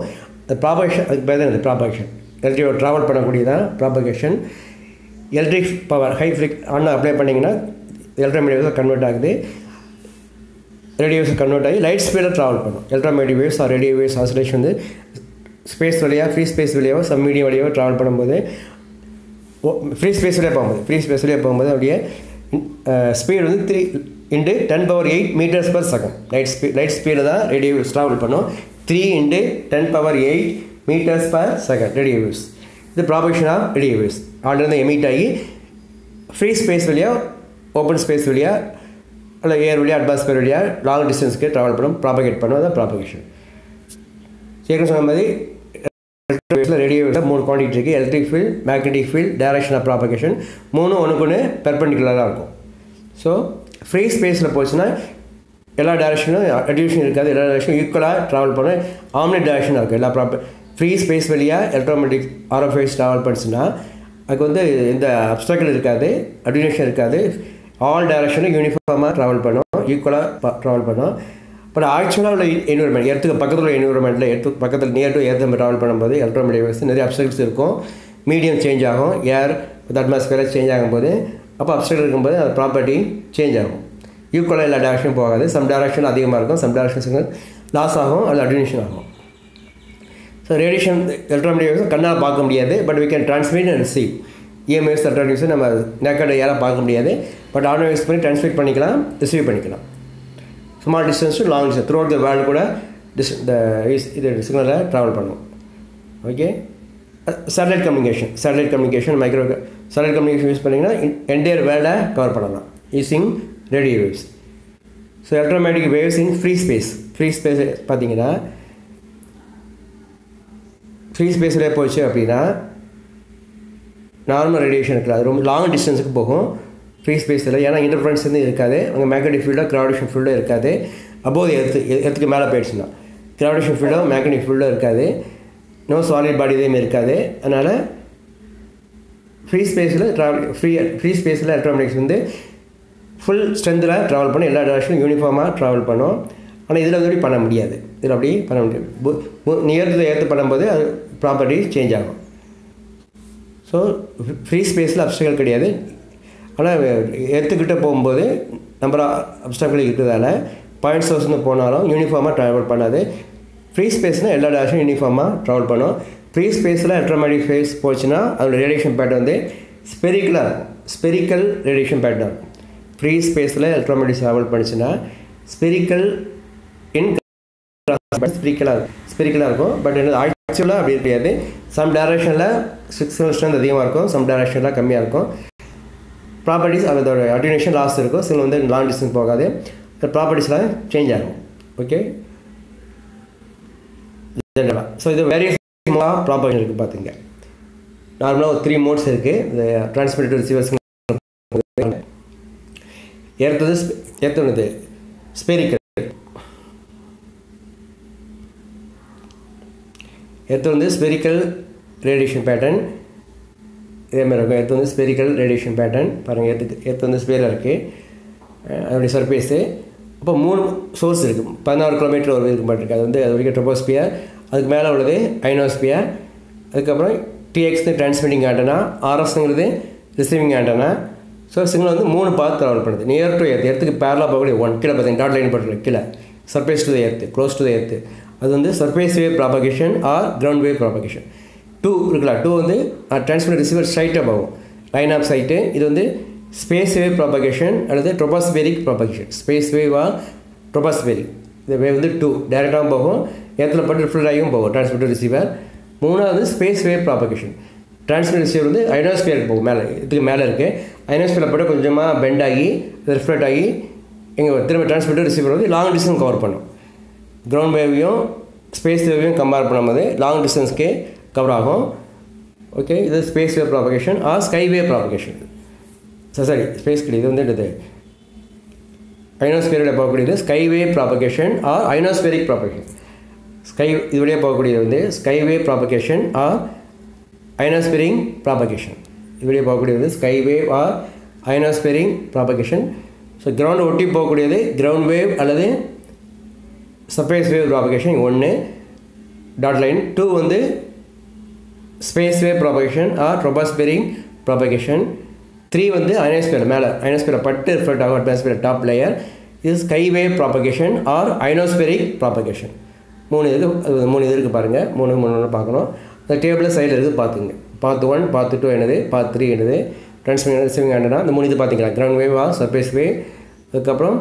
ப்ராபகேஷன் அதுக்கு பேர் தான் இது ப்ராபகேஷன் எலக்ட்ரிக் ட்ராவல் பண்ணக்கூடியதான் ப்ராபகேஷன் எலக்ட்ரிக் பவர் ஹை ஃப்ரிக் ஆன் அப்ளை பண்ணிங்கன்னா எலக்ட்ரோமேட்டிக் கன்வெர்ட் ஆகுது ரேடியோஸ் கன்வெர்ட் ஆகி லைட் ஸ்பீடில் ட்ராவல் பண்ணும் electromagnetic waves or radio waves oscillation வந்து ஸ்பேஸ் வழியாக ஃப்ரீ ஸ்பேஸ் வழியாவோ சம் மீடியம் வழியாவோ ட்ராவல் பண்ணும்போது ஃப்ரீ ஸ்பேஸ் வழியாக போகும்போது ஃப்ரீ ஸ்பேஸ் வழியாக போகும்போது அப்படியே ஸ்பீடு வந்து three into ten power eight metres per second light speed light ஸ்பீடில் தான் ரேடியோ வேவ்ஸ் ட்ராவல் பண்ணும் three into ten power eight metres per second radio waves இது propagation of radio waves order emit ஆகி ஃப்ரீ ஸ்பேஸ் வழியாக ஓப்பன் ஸ்பேஸ் வழியாக இல்லை ஏர் வழியாக அட்மாஸ்பியர் வழியாக லாங் டிஸ்டன்ஸ்க்கு ட்ராவல் பண்ணும் ப்ராபகேட் பண்ணும் அதான் ப்ராபகேஷன் ஏற்கனவே சொன்ன மாதிரி ரேடியோ மூணு குவான்டிட்டி இருக்குது electric field magnetic field direction of propagation மூணும் ஒன்றுக்கு ஒன்று பெர்பெண்டிகுலராக இருக்கும் ஸோ ஃப்ரீ ஸ்பேஸில் போச்சுன்னா எல்லா டேரக்ஷனும் அட்யூஷன் இருக்காது எல்லா டேரக்ஷனும் ஈக்குவலாக ட்ராவல் பண்ண ஆம்னெட் டேரக்ஷனாக இருக்குது எல்லா ப்ராப்பர் ஃப்ரீ ஸ்பேஸ் வழியாக எலக்ட்ரோமேட்டிக் ஆர்எஃப்ஐஸ் ட்ராவல் பண்ணிச்சுன்னா அதுக்கு வந்து எந்த அப்டாக்கிள் இருக்காது அட்யூனேஷன் இருக்காது ஆல் டேரக்ஷனும் யூனிஃபார்மாக ட்ராவல் பண்ணும் ஈக்குவலாக ட்ராவல் பண்ணும் பட் ஆக்சுவலாக உள்ள என்விரான்மெண்ட் எர்த்துக்கு பக்கத்தில் உள்ள என்விரான்மெண்ட்டில் எர்த்து பக்கத்தில் நியர் டு ஏர்த்து நம்ம ட்ராவல் பண்ணும்போது எலக்ட்ரோமேட்டிக் நிறைய அப்டக்கிள்ஸ் இருக்கும் மீடியம் சேஞ்ச் ஆகும் ஏர் வித் அட்மாஸ்பியர் சேஞ்ச் ஆகும்போது அப்போ அப்டக்கிள் இருக்கும்போது அது ப்ராப்பர்ட்டி சேஞ்ச் ஆகும் ஈக்குவலாக எல்லா டேரக்ஷனும் போகாது சம் டேரக்ஷன் அதிகமாக இருக்கும் சம் டேரக்ஷன்ஸுங்க லாஸ் ஆகும் அது அட்யூனேஷன் ஆகும் ஸோ ரேடியேஷன் எலக்ட்ரோமேட்டிக் கண்ணால் பார்க்க முடியாது but we can transmit and receive EMs எலக்ட்ரானிக்ஸை நம்ம நேக்கட் யாராக பார்க்க முடியாது பட் ஆடியோ யூஸ் பண்ணி ட்ரான்ஸ்மிட் பண்ணிக்கலாம் ரிசீவ் பண்ணிக்கலாம் small distance to long distance throughout the world கூட டிஸ் இந்த இது சிக்னலில் ட்ராவல் பண்ணும் okay satellite communication satellite communication micro satellite communication use பண்ணிங்கன்னா என்டையர் வேர்ல்டை கவர் பண்ணலாம் using radio waves so electromagnetic waves in free space free space பார்த்தீங்கன்னா ஃப்ரீ ஸ்பேஸில் போச்சு அப்படின்னா நார்மல் ரேடியேஷன் இருக்காது ரொம்ப லாங் டிஸ்டன்ஸுக்கு போகும் ஃப்ரீ ஸ்பேஸில் ஏன்னா இன்டர்ஃபரன்ஸ் வந்து இருக்காது அங்கே மேக்னெட்டிக் ஃபீல்டோ கிராவிடேஷன் ஃபீல்டோ இருக்காது அபோவ் எர்த்து எர்த்துக்கு மேலே போயிடுச்சுன்னா கிராவிடேஷன் ஃபீல்டோ மேக்னெட்டிக் ஃபீல்டோ இருக்காது நோ சாலிட் பாடி எதுவுமே இருக்காது அதனால் ஃப்ரீ ஸ்பேஸில் ட்ராவல் ஃப்ரீ ஃப்ரீ ஸ்பேஸில் எலக்ட்ரானிக்ஸ் வந்து ஃபுல் ஸ்ட்ரென்த்தில் ட்ராவல் பண்ணி எல்லா டேரக்ஷனும் யூனிஃபார்மாக ட்ராவல் பண்ணும் ஆனால் இதில் வந்து பண்ண முடியாது இதில் அப்படி பண்ண முடியாது நியர் ஏற்று பண்ணும்போது அது ப்ராப்பர்ட்டி சேஞ்ச் ஆகும் ஸோ ஃப்ரீ ஸ்பேஸில் அப்டக்கல் கிடையாது ஆனால் எடுத்துக்கிட்ட போகும்போது நம்பர் அப்டக்கல் இருக்கிறதால பாயிண்ட் சோர்ஸ்னு போனாலும் யூனிஃபார்மாக ட்ராவல் பண்ணாது ஃப்ரீ ஸ்பேஸ்னால் எல்லா டேரக்ஷனும் யூனிஃபார்மாக ட்ராவல் பண்ணும் ஃப்ரீ ஸ்பேஸில் எலக்ட்ரோமேட்டிக் ஃபேஸ் போச்சுன்னா அதோட ரேடியேஷன் பேட்டர் வந்து ஸ்பெரிக்கலாக இருக்கும் ஸ்பெரிக்கல் ரேடியேஷன் பேட்டர் இருக்கும் ஃப்ரீ ஸ்பேஸில் எலக்ட்ரோமேட்டிக் ட்ராவல் பண்ணிச்சுன்னா ஸ்பெரிக்கல் இன் ஸ்பெரிக்கலாக இருக்கும் ஸ்பெரிக்கலாக இருக்கும் பட் என்ன ஆக்சுவலாக அப்படி கிடையாது சம் டேரக்ஷனில் சிக்ஸ் ஸ்ட்ரென்த் அதிகமாக இருக்கும் சம் டேரக்ஷனில் கம்மியாக இருக்கும் ப்ராப்பர்ட்டிஸ் அதோட அட்யூனேஷன் லாஸ் இருக்கும் சில வந்து லாங் டிஸ்டன்ஸ் போகாது ப்ராப்பர்ட்டிஸ்லாம் சேஞ்ச் ஆகும் ஓகே ஜென்ரலாக ஸோ இது வேரியஸ் ப்ராப்பர்ட்டி இருக்குது பார்த்துங்க நார்மலாக ஒரு த்ரீ மோட்ஸ் இருக்குது இந்த டிரான்ஸ்மிட்டர் ரிசீவர்ஸ் ஏற்றது ஏற்றுனது ஸ்பெரிக்கல் எர்த்து வந்து ஸ்பெரிக்கல் ரேடியேஷன் பேட்டர்ன் இதே மாதிரி இருக்கும் எர்த்து வந்து ஸ்பெரிக்கல் ரேடியேஷன் பேட்டர்ன் பாருங்கள் எர்த்துக்கு எர்த்து வந்து ஸ்பேராக இருக்குது அதோடைய சர்ஃபேஸு அப்போ மூணு சோர்ஸ் இருக்குது பதினாறு கிலோமீட்டர் ஒரு இருக்க மாட்டிருக்கு அது வந்து அது வரைக்கும் ட்ரோபோஸ்பியர் அதுக்கு மேலே உள்ளது ஐனோஸ்பியர் அதுக்கப்புறம் டிஎக்ஸ் டிரான்ஸ்மிட்டிங் ஆண்டனா ஆர்எஸ்ங்கிறது ரிசீவிங் ஆண்டனா ஸோ சிக்னல் வந்து மூணு பார்த்து ட்ராவல் பண்ணுது நியர் டு எர்த் எர்த்துக்கு பேரலாக போகக்கூடிய ஒன் கீழே பார்த்தீங்க டாட் லைன் போட்டு கீழே surface to the earth close to the earth அது வந்து surface wave propagation or ground wave propagation two இருக்கலாம் டூ வந்து டிரான்ஸ்மிட் ரிசீவர் ஸ்ட்ரைட்டாக போகும் லைன் ஆஃப் சைட்டு இது வந்து ஸ்பேஸ் வேவ் ப்ராபகேஷன் அல்லது ட்ரோபாஸ்பெரிக் ப்ராபகேஷன் ஸ்பேஸ் வேவா ட்ரோபாஸ்பெரிக் இந்த வேவ் வந்து டூ டேரெக்டாகவும் போகும் ஏத்தில் பட்டு ரிஃப்ளெக்ட் ஆகியும் போகும் டிரான்ஸ்மிட்டர் ரிசீவர் மூணாவது space wave propagation transmit receiver வந்து ஐனோஸ்பியருக்கு போகும் மேலே இதுக்கு மேலே இருக்குது ஐனோஸ்பியரில் பட்டு கொஞ்சமாக பெண்ட் ஆகி ரிஃப்ளெக்ட் ஆகி எங்கள் திரும்ப டிரான்ஸ்மிட்டர் ரிசீவர் வந்து லாங் டிஸ்டன்ஸ் கவர் பண்ணும் கிரவுண்ட் வேவையும் ஸ்பேஸ் வேவையும் கம்பேர் பண்ணும்போது லாங் டிஸ்டன்ஸ்க்கே கவர் ஆகும் ஓகே இது space wave propagation or sky wave propagation sorry space கிடையாது இது வந்து என்னது ஐனோஸ்பியரில் போகக்கூடியது sky wave propagation or ionospheric propagation sky இது வழியாக போகக்கூடியது வந்து sky wave propagation or ionospheric propagation இது வழியாக போகக்கூடியது sky wave or ionospheric propagation so ground ஒட்டி போகக்கூடியது கிரவுண்ட் வேவ் அல்லது சர்ஃபேஸ் வேவ் ப்ராபகேஷன் ஒன்று டாட் லைன் டூ வந்து space wave propagation or tropospheric propagation three வந்து அயனோஸ்பியர் மேலே அயனோஸ்பியர் பட்டு ரிஃப்ளெக்ட் ஆகும் அட்மாஸ்பியர் டாப் லேயர் இது sky wave propagation or ionospheric propagation மூணு இது அது மூணு இது இருக்குது பாருங்கள் மூணு மூணு ஒன்று பார்க்கணும் அந்த டேபிளில் சைடில் இருக்குது பார்த்துங்க பார்த்து ஒன் பார்த்து டூ என்னது பார்த்து த்ரீ என்னது ட்ரான்ஸ்மிங் ரிசீவிங் ஆண்டனா இந்த மூணு இது பார்த்தீங்களா ground wave or surface wave அதுக்கப்புறம்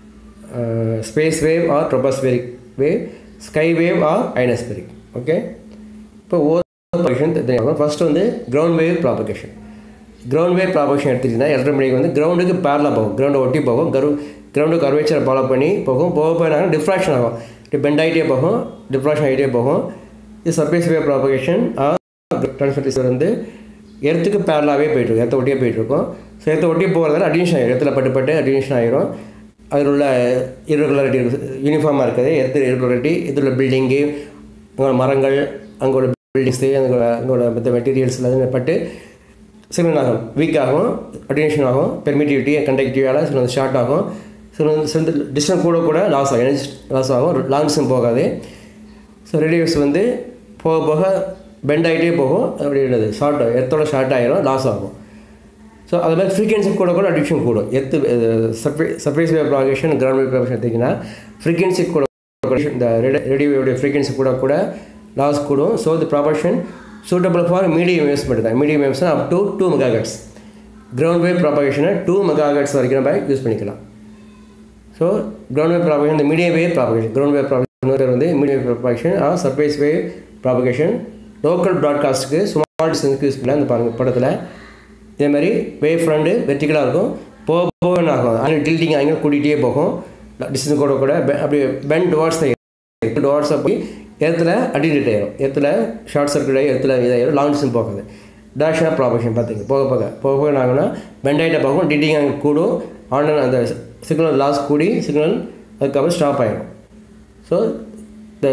space wave or tropospheric wave sky wave or ionospheric okay இப்போ ஓ ப்ராபகேஷன் தெரியும் ஃபஸ்ட்டு வந்து ground wave propagation ground wave propagation எடுத்துட்டிங்கன்னா எலக்ட்ரோமேட்டிக் வந்து கிரவுண்டுக்கு பேரலாக போகும் கிரவுண்டை ஒட்டி போகும் கரு கிரவுண்டு கர்வேச்சரை ஃபாலோ பண்ணி போகும் போக போக டிஃப்ராக்ஷன் ஆகும் பெண்ட் ஆகிட்டே போகும் டிஃப்ராக்ஷன் ஆகிட்டே போகும் இது சர்ஃபேஸ் வேவ் ப்ராபகேஷன் ட்ரான்ஸ்மிட்டர் வந்து எர்த்துக்கு பேரலாகவே போயிட்டுருக்கும் எர்த்தை ஒட்டியே போயிட்டுருக்கும் ஸோ எர்த்தை ஒட்டி போகிறதால அடிஷன் ஆகிடும் எர்த்தில் பட்டு பட்டு அடிஷன் ஆகிரும் அதில் உள்ள irregularity யூனிஃபார்மாக இருக்குது எர்த்து irregularity இதில் உள்ள பில்டிங்கு அங்கே உள்ள மரங்கள் அங்கே உள்ள பில்டிங்ஸு அங்கே உள்ள அங்கே உள்ள மற்ற மெட்டீரியல்ஸ் எல்லாம் பட்டு சிக்னல் ஆகும் வீக் ஆகும் அட்டென்ஷன் ஆகும் பெர்மிட்டிவிட்டி கண்டக்டிவியால் சில வந்து ஷார்ட் ஆகும் சில வந்து சில வந்து டிஸ்டன்ஸ் கூட கூட லாஸ் ஆகும் எனர்ஜி லாஸ் ஆகும் லாங்ஸும் போகாது ஸோ ரேடியோஸ் வந்து போக போக பெண்ட் ஆகிட்டே போகும் அப்படி என்னது ஷார்ட் எர்த்தோட ஷார்ட் ஆகிரும் லாஸ் ஆகும் ஸோ அது மாதிரி ஃப்ரீக்வன்சி கூட கூட அடிக்ஷன் கூடும் எத்து சர்ஃபே surface wave propagation ground wave propagation எடுத்திங்கன்னா ஃப்ரீக்வன்சி கூட இந்த ரேடியோடைய ஃப்ரீக்வன்சி கூட கூட லாஸ் கூடும் so the proportion suitable for medium waves மட்டும் தான் medium waves up to two megahertz ground wave ப்ராபகேஷனை டூ மெகாகட்ஸ் வரைக்கும் நம்ம யூஸ் பண்ணிக்கலாம் ஸோ கிரவுண்ட் வேவ் ப்ராபகேஷன் இந்த medium wave propagation ground wave propagation வந்து medium wave propagation or surface wave propagation local ப்ராட்காஸ்ட்டுக்கு ஸ்மால் டிஸ்டன்ஸ்க்கு யூஸ் பண்ணலாம் இந்த பாருங்க படத்தில் இதே மாதிரி வேவ் ஃப்ரண்ட்டு வெர்டிக்கலாக இருக்கும் போக போக என்ன ஆகும் அங்கே டில்டிங் அங்கே கூட்டிகிட்டே போகும் டிஸ்டன்ஸ் கூட கூட அப்படியே பென் டுவார்ட்ஸ் டுவார்ட்ஸாக போய் எர்த்தில் அடினேட் ஆயிரும் எர்த்தில் ஷார்ட் சர்க்கியூட் ஆகி எர்த்தில் இதாயிரும் லாங் டிஸ்டன்ஸ் போகாது டேஷ் ஆஃப் ப்ராபகேஷன் பார்த்தீங்க போக போக போக போக என்ன ஆகும்னா பெண்ட் ஆகிட்ட போகும் டில்டிங் அங்கே கூடும் ஆன் அந்த சிக்னல் லாஸ் கூடி சிக்னல் அதுக்கப்புறம் ஸ்டாப் ஆகிடும் so the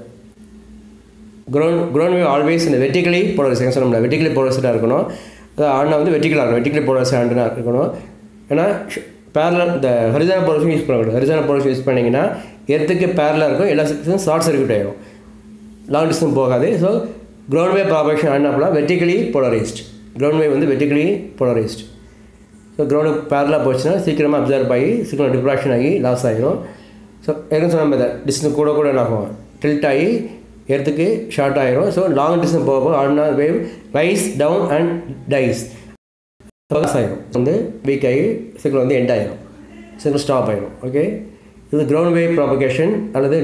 ground ground wave always இந்த வெட்டிக்கலி போலரைஸ் சொன்னோம்ல வெட்டிக்கலி போலரைஸ்டாக இருக்கணும் ஆண்டை வந்து வெட்டிக்கலாக இருக்கணும் வெட்டிக்கலி போலரைஸ் ஆண்டுனா இருக்கணும் ஏன்னா பேரலர் இந்த ஹரிஜான போலரைஸும் யூஸ் பண்ணக்கூடாது ஹரிஜான போலரைஸ் யூஸ் பண்ணிங்கன்னா எர்த்துக்கு பேரலாக இருக்கும் எல்லா சிக்ஸும் ஷார்ட் சர்க்யூட் ஆகிடும் லாங் டிஸ்டன்ஸ் போகாது ஸோ கிரவுண்ட் வேவ் ப்ராபகேஷன் ஆடினாப்புல வெட்டிக்கலி போலரைஸ்ட் கிரவுண்ட் வேவ் வந்து வெட்டிக்கலி போலரைஸ்ட் ஸோ கிரவுண்டு பேரலாக போச்சுன்னா சீக்கிரமாக அப்சர்வ் ஆகி சீக்கிரம் டிப்ராக்ஷன் ஆகி லாஸ் ஆகிடும் ஸோ எதுவும் சொன்ன மாதிரி டிஸ்டன்ஸ் கூட கூட என்ன ஆகும் டில்ட் ஆகி எர்த்துக்கு ஷார்ட் ஆகிரும் ஸோ லாங் டிஸ்டன்ஸ் போக போக ஆடினா wave rise down and dies loss ஆகிடும் வந்து வீக் ஆகி சீக்கிரம் வந்து எண்ட் ஆகிடும் சீக்கிரம் ஸ்டாப் ஆகிடும் ஓகே இது கிரவுண்ட் வேவ் ப்ராபகேஷன் அல்லது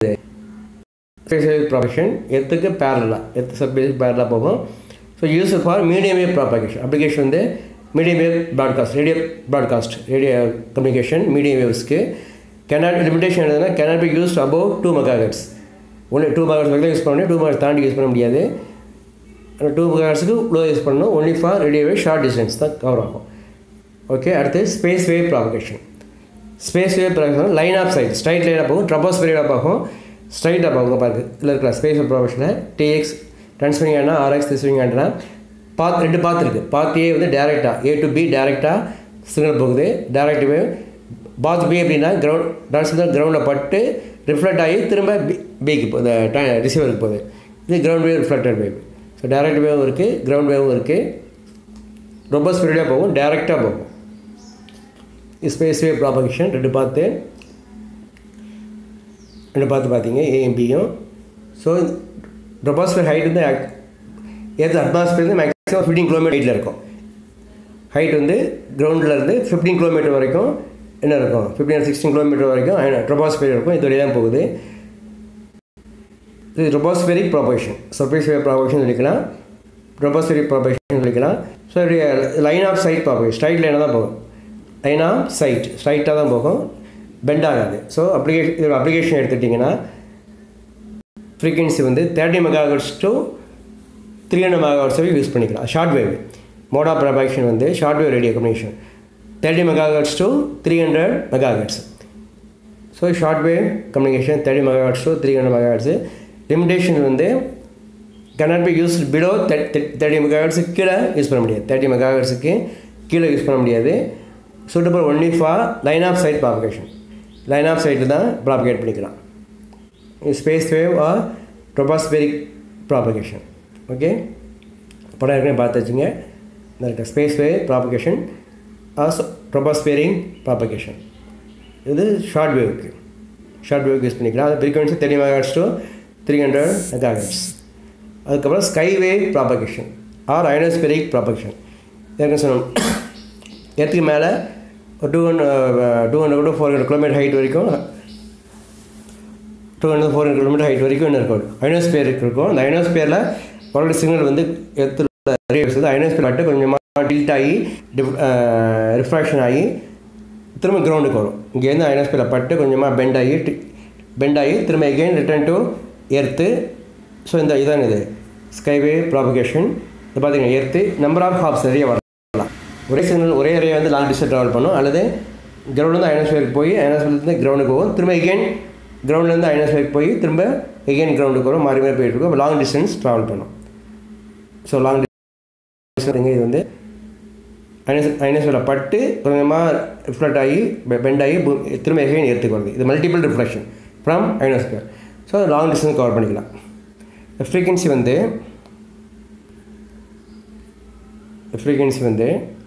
ஸ்பேஸ் வேவ் ப்ராபகேஷன் எர்த்துக்கு பேரலாக எர்த்து சர்பேஸ் பேரலாக போகும் so use for medium wave propagation application வந்து medium wave broadcast radio broadcast radio communication medium வேவ்ஸ்க்கு கேனாட் லிமிடேஷன் எதுனா cannot be used above two megahertz only two megahertz வரைக்கும் யூஸ் பண்ண முடியும் டூ மெகாஹெட்ஸ் தாண்டி யூஸ் பண்ண முடியாது டூ மெகாஹெட்ஸுக்கு லோ யூஸ் பண்ணணும் only for radio wave short distance தான் கவர் ஆகும் ஓகே அடுத்து space wave propagation space wave propagation line of sight straight லைனாக போகும் ட்ரபோஸ்பெரியாக போகும் ஸ்ட்ரைட்டாக போகும் பாருங்க இதில் இருக்கிற ஸ்பேஸ் வேவ் ப்ராபகேஷனில் டிஎக்ஸ் ட்ரான்ஸ்ஃபரிங் ஆனா ஆர்எக்ஸ் ரிசீவிங் ஆண்டனா பாத் ரெண்டு பாத் இருக்குது பாத் ஏ வந்து டேரெக்டாக ஏ டு பி டேரெக்டாக சிக்னல் போகுது டேரெக்ட் வேவ் பாத் பி அப்படின்னா கிரவுண்ட் ட்ரான்ஸ்மிட்டர் கிரவுண்டில் பட்டு ரிஃப்ளெக்ட் ஆகி திரும்ப பி பிக்கு போகுது ரிசீவருக்கு போகுது இது ground wave reflected wave so direct வேவும் இருக்குது கிரவுண்ட் வேவும் இருக்குது ரொம்ப ஸ்பீடாக போகும் டேரெக்டாக போகும் ஸ்பேஸ் வேவ் ப்ராபகேஷன் ரெண்டு பார்த்து ரெண்டு பார்த்து பார்த்தீங்க ஏஎம்பியும் ஸோ ட்ரொபாஸ்பியர் ஹைட் வந்து ஏற்ற அட்மாஸ்பியர் வந்து மேக்ஸிமம் ஃபிஃப்டீன் கிலோமீட்டர் ஹைட்டில் இருக்கும் ஹைட் வந்து கிரவுண்டில் இருந்து ஃபிஃப்டீன் கிலோமீட்டர் வரைக்கும் என்ன இருக்கும் ஃபிஃப்டீன் சிக்ஸ்டீன் கிலோமீட்டர் வரைக்கும் ட்ரொபாஸ்பியர் இருக்கும் இது வழியாக தான் போகுது இது tropospheric propagation surface wave propagation சொல்லிக்கலாம் ட்ரொபாஸ்பெரிக் ப்ராபகேஷன் சொல்லிக்கலாம் so line of sight propagation straight லைனாக தான் போகும் லைன் ஆஃப் சைட் ஸ்ட்ரைட்டாக தான் போகும் பெண்ட் ஆகாது ஸோ அப்ளிகேஷன் இதோட அப்ளிகேஷன் எடுத்துட்டிங்கன்னா ஃப்ரீக்வன்சி வந்து thirty megahertz to three hundred megahertz வரைக்கும் யூஸ் பண்ணிக்கலாம் short wave mode of propagation வந்து short wave radio communication thirty megahertz to three hundred megahertz so short wave communication thirty megahertz to three hundred megahertz limitation வந்து cannot be use below thirty மெகாஹெட்ஸுக்கு கீழே யூஸ் பண்ண முடியாது தேர்ட்டி மெகாஹெட்ஸுக்கு கீழே யூஸ் பண்ண முடியாது suitable only for line of sight propagation line of sight தான் ப்ராபகேட் பண்ணிக்கலாம் space wave or tropospheric propagation okay படம் ஏற்கனவே பார்த்து வச்சுங்க இந்த இருக்க space wave propagation as tropospheric propagation இது ஷார்ட் வேவுக்கு ஷார்ட் வேவுக்கு யூஸ் பண்ணிக்கலாம் அது frequency three megahertz to three hundred megahertz அதுக்கப்புறம் sky wave propagation or ionospheric propagation ஏற்கனவே சொன்னோம் எர்த்துக்கு மேலே ஒரு டூ ஹண்ட்ரட் டூ ஹண்ட்ரட் கூட ஃபோர் ஹண்ட்ரட் கிலோமீட்டர் ஹைட் வரைக்கும் two hundred four hundred kilometre height வரைக்கும் என்ன இருக்கும் அயனோஸ்பியர் இருக்கும் அந்த அயனோஸ்பியரில் வரக்கூடிய சிக்னல் வந்து எர்த்தில் நிறைய வருது அயனோஸ்பியர் மட்டும் கொஞ்சமாக டில்ட் ஆகி ரிஃப்ராக்ஷன் ஆகி திரும்ப கிரவுண்டுக்கு வரும் இங்கேருந்து அயனோஸ்பியரில் பட்டு கொஞ்சமாக பெண்ட் ஆகி பெண்ட் ஆகி திரும்ப again return to earth so இந்த இதான் இது ஸ்கைவே ப்ராபகேஷன் இது பார்த்தீங்கன்னா எர்த்து நம்பர் ஆஃப் ஹாப்ஸ் நிறைய வரலாம் ஒரே சிக்னல் ஒரே ஏரியா வந்து லாங் டிஸ்டன்ஸ் ட்ராவல் பண்ணும் அல்லது கிரவுண்ட்லேருந்து அயனோஸ்பியருக்கு போய் அயனோஸ்பியர்லேருந்து கிரவுண்டுக்கு போகும் திரும்ப எகெயின் கிரவுண்ட்லேருந்து அயனோஸ்பியருக்கு போய் திரும்ப எகெயின் கிரவுண்டுக்கு வரும் மாறி மாறி போயிட்டு இருக்கும் லாங் டிஸ்டன்ஸ் ட்ராவல் பண்ணும் ஸோ லாங் டிஸ்டன்ஸ் இது வந்து அயனஸ் அயனோஸ்பியரில் பட்டு கொஞ்சமாக ரிஃப்ளெக்ட் ஆகி பெண்ட் ஆகி திரும்ப எகெயின் ஏற்றுக்கு வருது இது multiple reflection from ionosphere so long distance cover பண்ணிக்கலாம் ஃப்ரீக்வன்சி வந்து ஃப்ரீக்வன்சி வந்து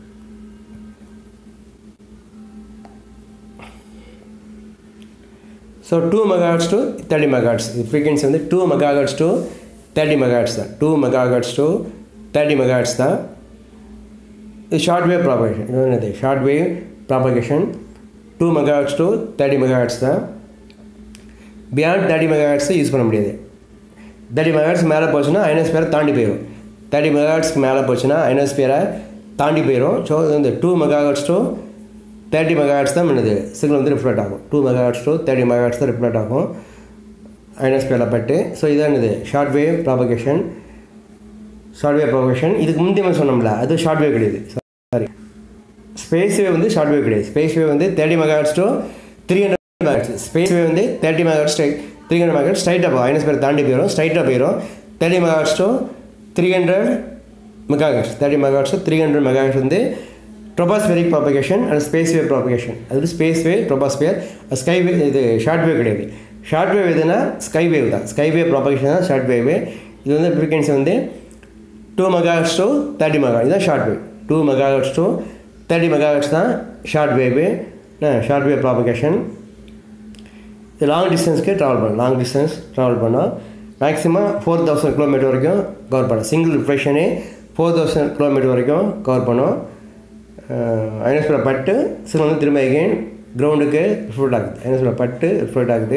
so two megahertz to thirty megahertz இது ஃப்ரீக்வன்சி வந்து two megahertz to thirty megahertz தான் two megahertz to thirty megahertz தான் இது ஷார்ட் வேவ் ப்ராபகேஷன் இது என்னது short wave propagation two megahertz to thirty megahertz தான் பியாண்ட் தேர்ட்டி மெகாஹர்ட்ஸ் யூஸ் பண்ண முடியாது தேர்ட்டி மெகாஹர்ட்ஸ் மேலே போச்சுன்னா ஐனஸ்பியரை தாண்டி போயிடும் தேர்ட்டி மெகாஹர்ட்ஸ்க்கு மேலே போச்சுன்னா ஐனஸ்பியரை தாண்டி போயிடும் ஸோ இது வந்து two megahertz to thirty megahertz தான் பண்ணுது சிக்னல் வந்து ரிஃப்ளெக்ட் ஆகும் two megahertz to thirty megahertz தான் ரிஃப்ளெக்ட் ஆகும் ஐனஸ்பியரில் பட்டு ஸோ இதான் இது short wave propagation short wave propagation இதுக்கு முந்தைய சொன்னோம்ல அது ஷார்ட் வேவ் கிடையாது சாரி ஸ்பேஸ் வேவ் வந்து ஷார்ட் வேவ் கிடையாது ஸ்பேஸ் வேவ் வந்து thirty megahertz to three hundred megahertz space wave வந்து thirty megahertz three hundred megahertz ஸ்ட்ரைட்டாக போகும் ஐனஸ்பியர் தாண்டி போயிடும் ஸ்ட்ரைட்டாக போயிடும் thirty megahertz to three hundred megahertz thirty megahertz three hundred megahertz வந்து tropospheric propagation and space wave propagation அது space wave troposphere sky wave இது ஷார்ட் வேவ் கிடையாது ஷார்ட் வேவ் எதுனா ஸ்கை வேவ் தான் ஸ்கை வேவ் ப்ராபகேஷன் தான் ஷார்ட் வேவ் இது வந்து ஃப்ரீக்வன்சி வந்து two megahertz to thirty mega இதுதான் short wave two megahertz to thirty megahertz தான் short wave short wave propagation இது லாங் டிஸ்டன்ஸ்க்கு ட்ராவல் பண்ணலாம் லாங் டிஸ்டன்ஸ் ட்ராவல் பண்ணோம் மேக்ஸிமம் ஃபோர் தௌசண்ட் கிலோமீட்டர் வரைக்கும் கவர் பண்ணோம் சிங்கிள் ரிஃப்ரெஷனே ஃபோர் தௌசண்ட் கிலோமீட்டர் வரைக்கும் கவர் பண்ணோம் ஐனஸ்பில் பட்டு சில வந்து திரும்ப எகெயின் கிரவுண்டுக்கு ரிஃப்ளெக்ட் ஆகுது ஐனஸ்பில் பட்டு ரிஃப்ளெக்ட் ஆகுது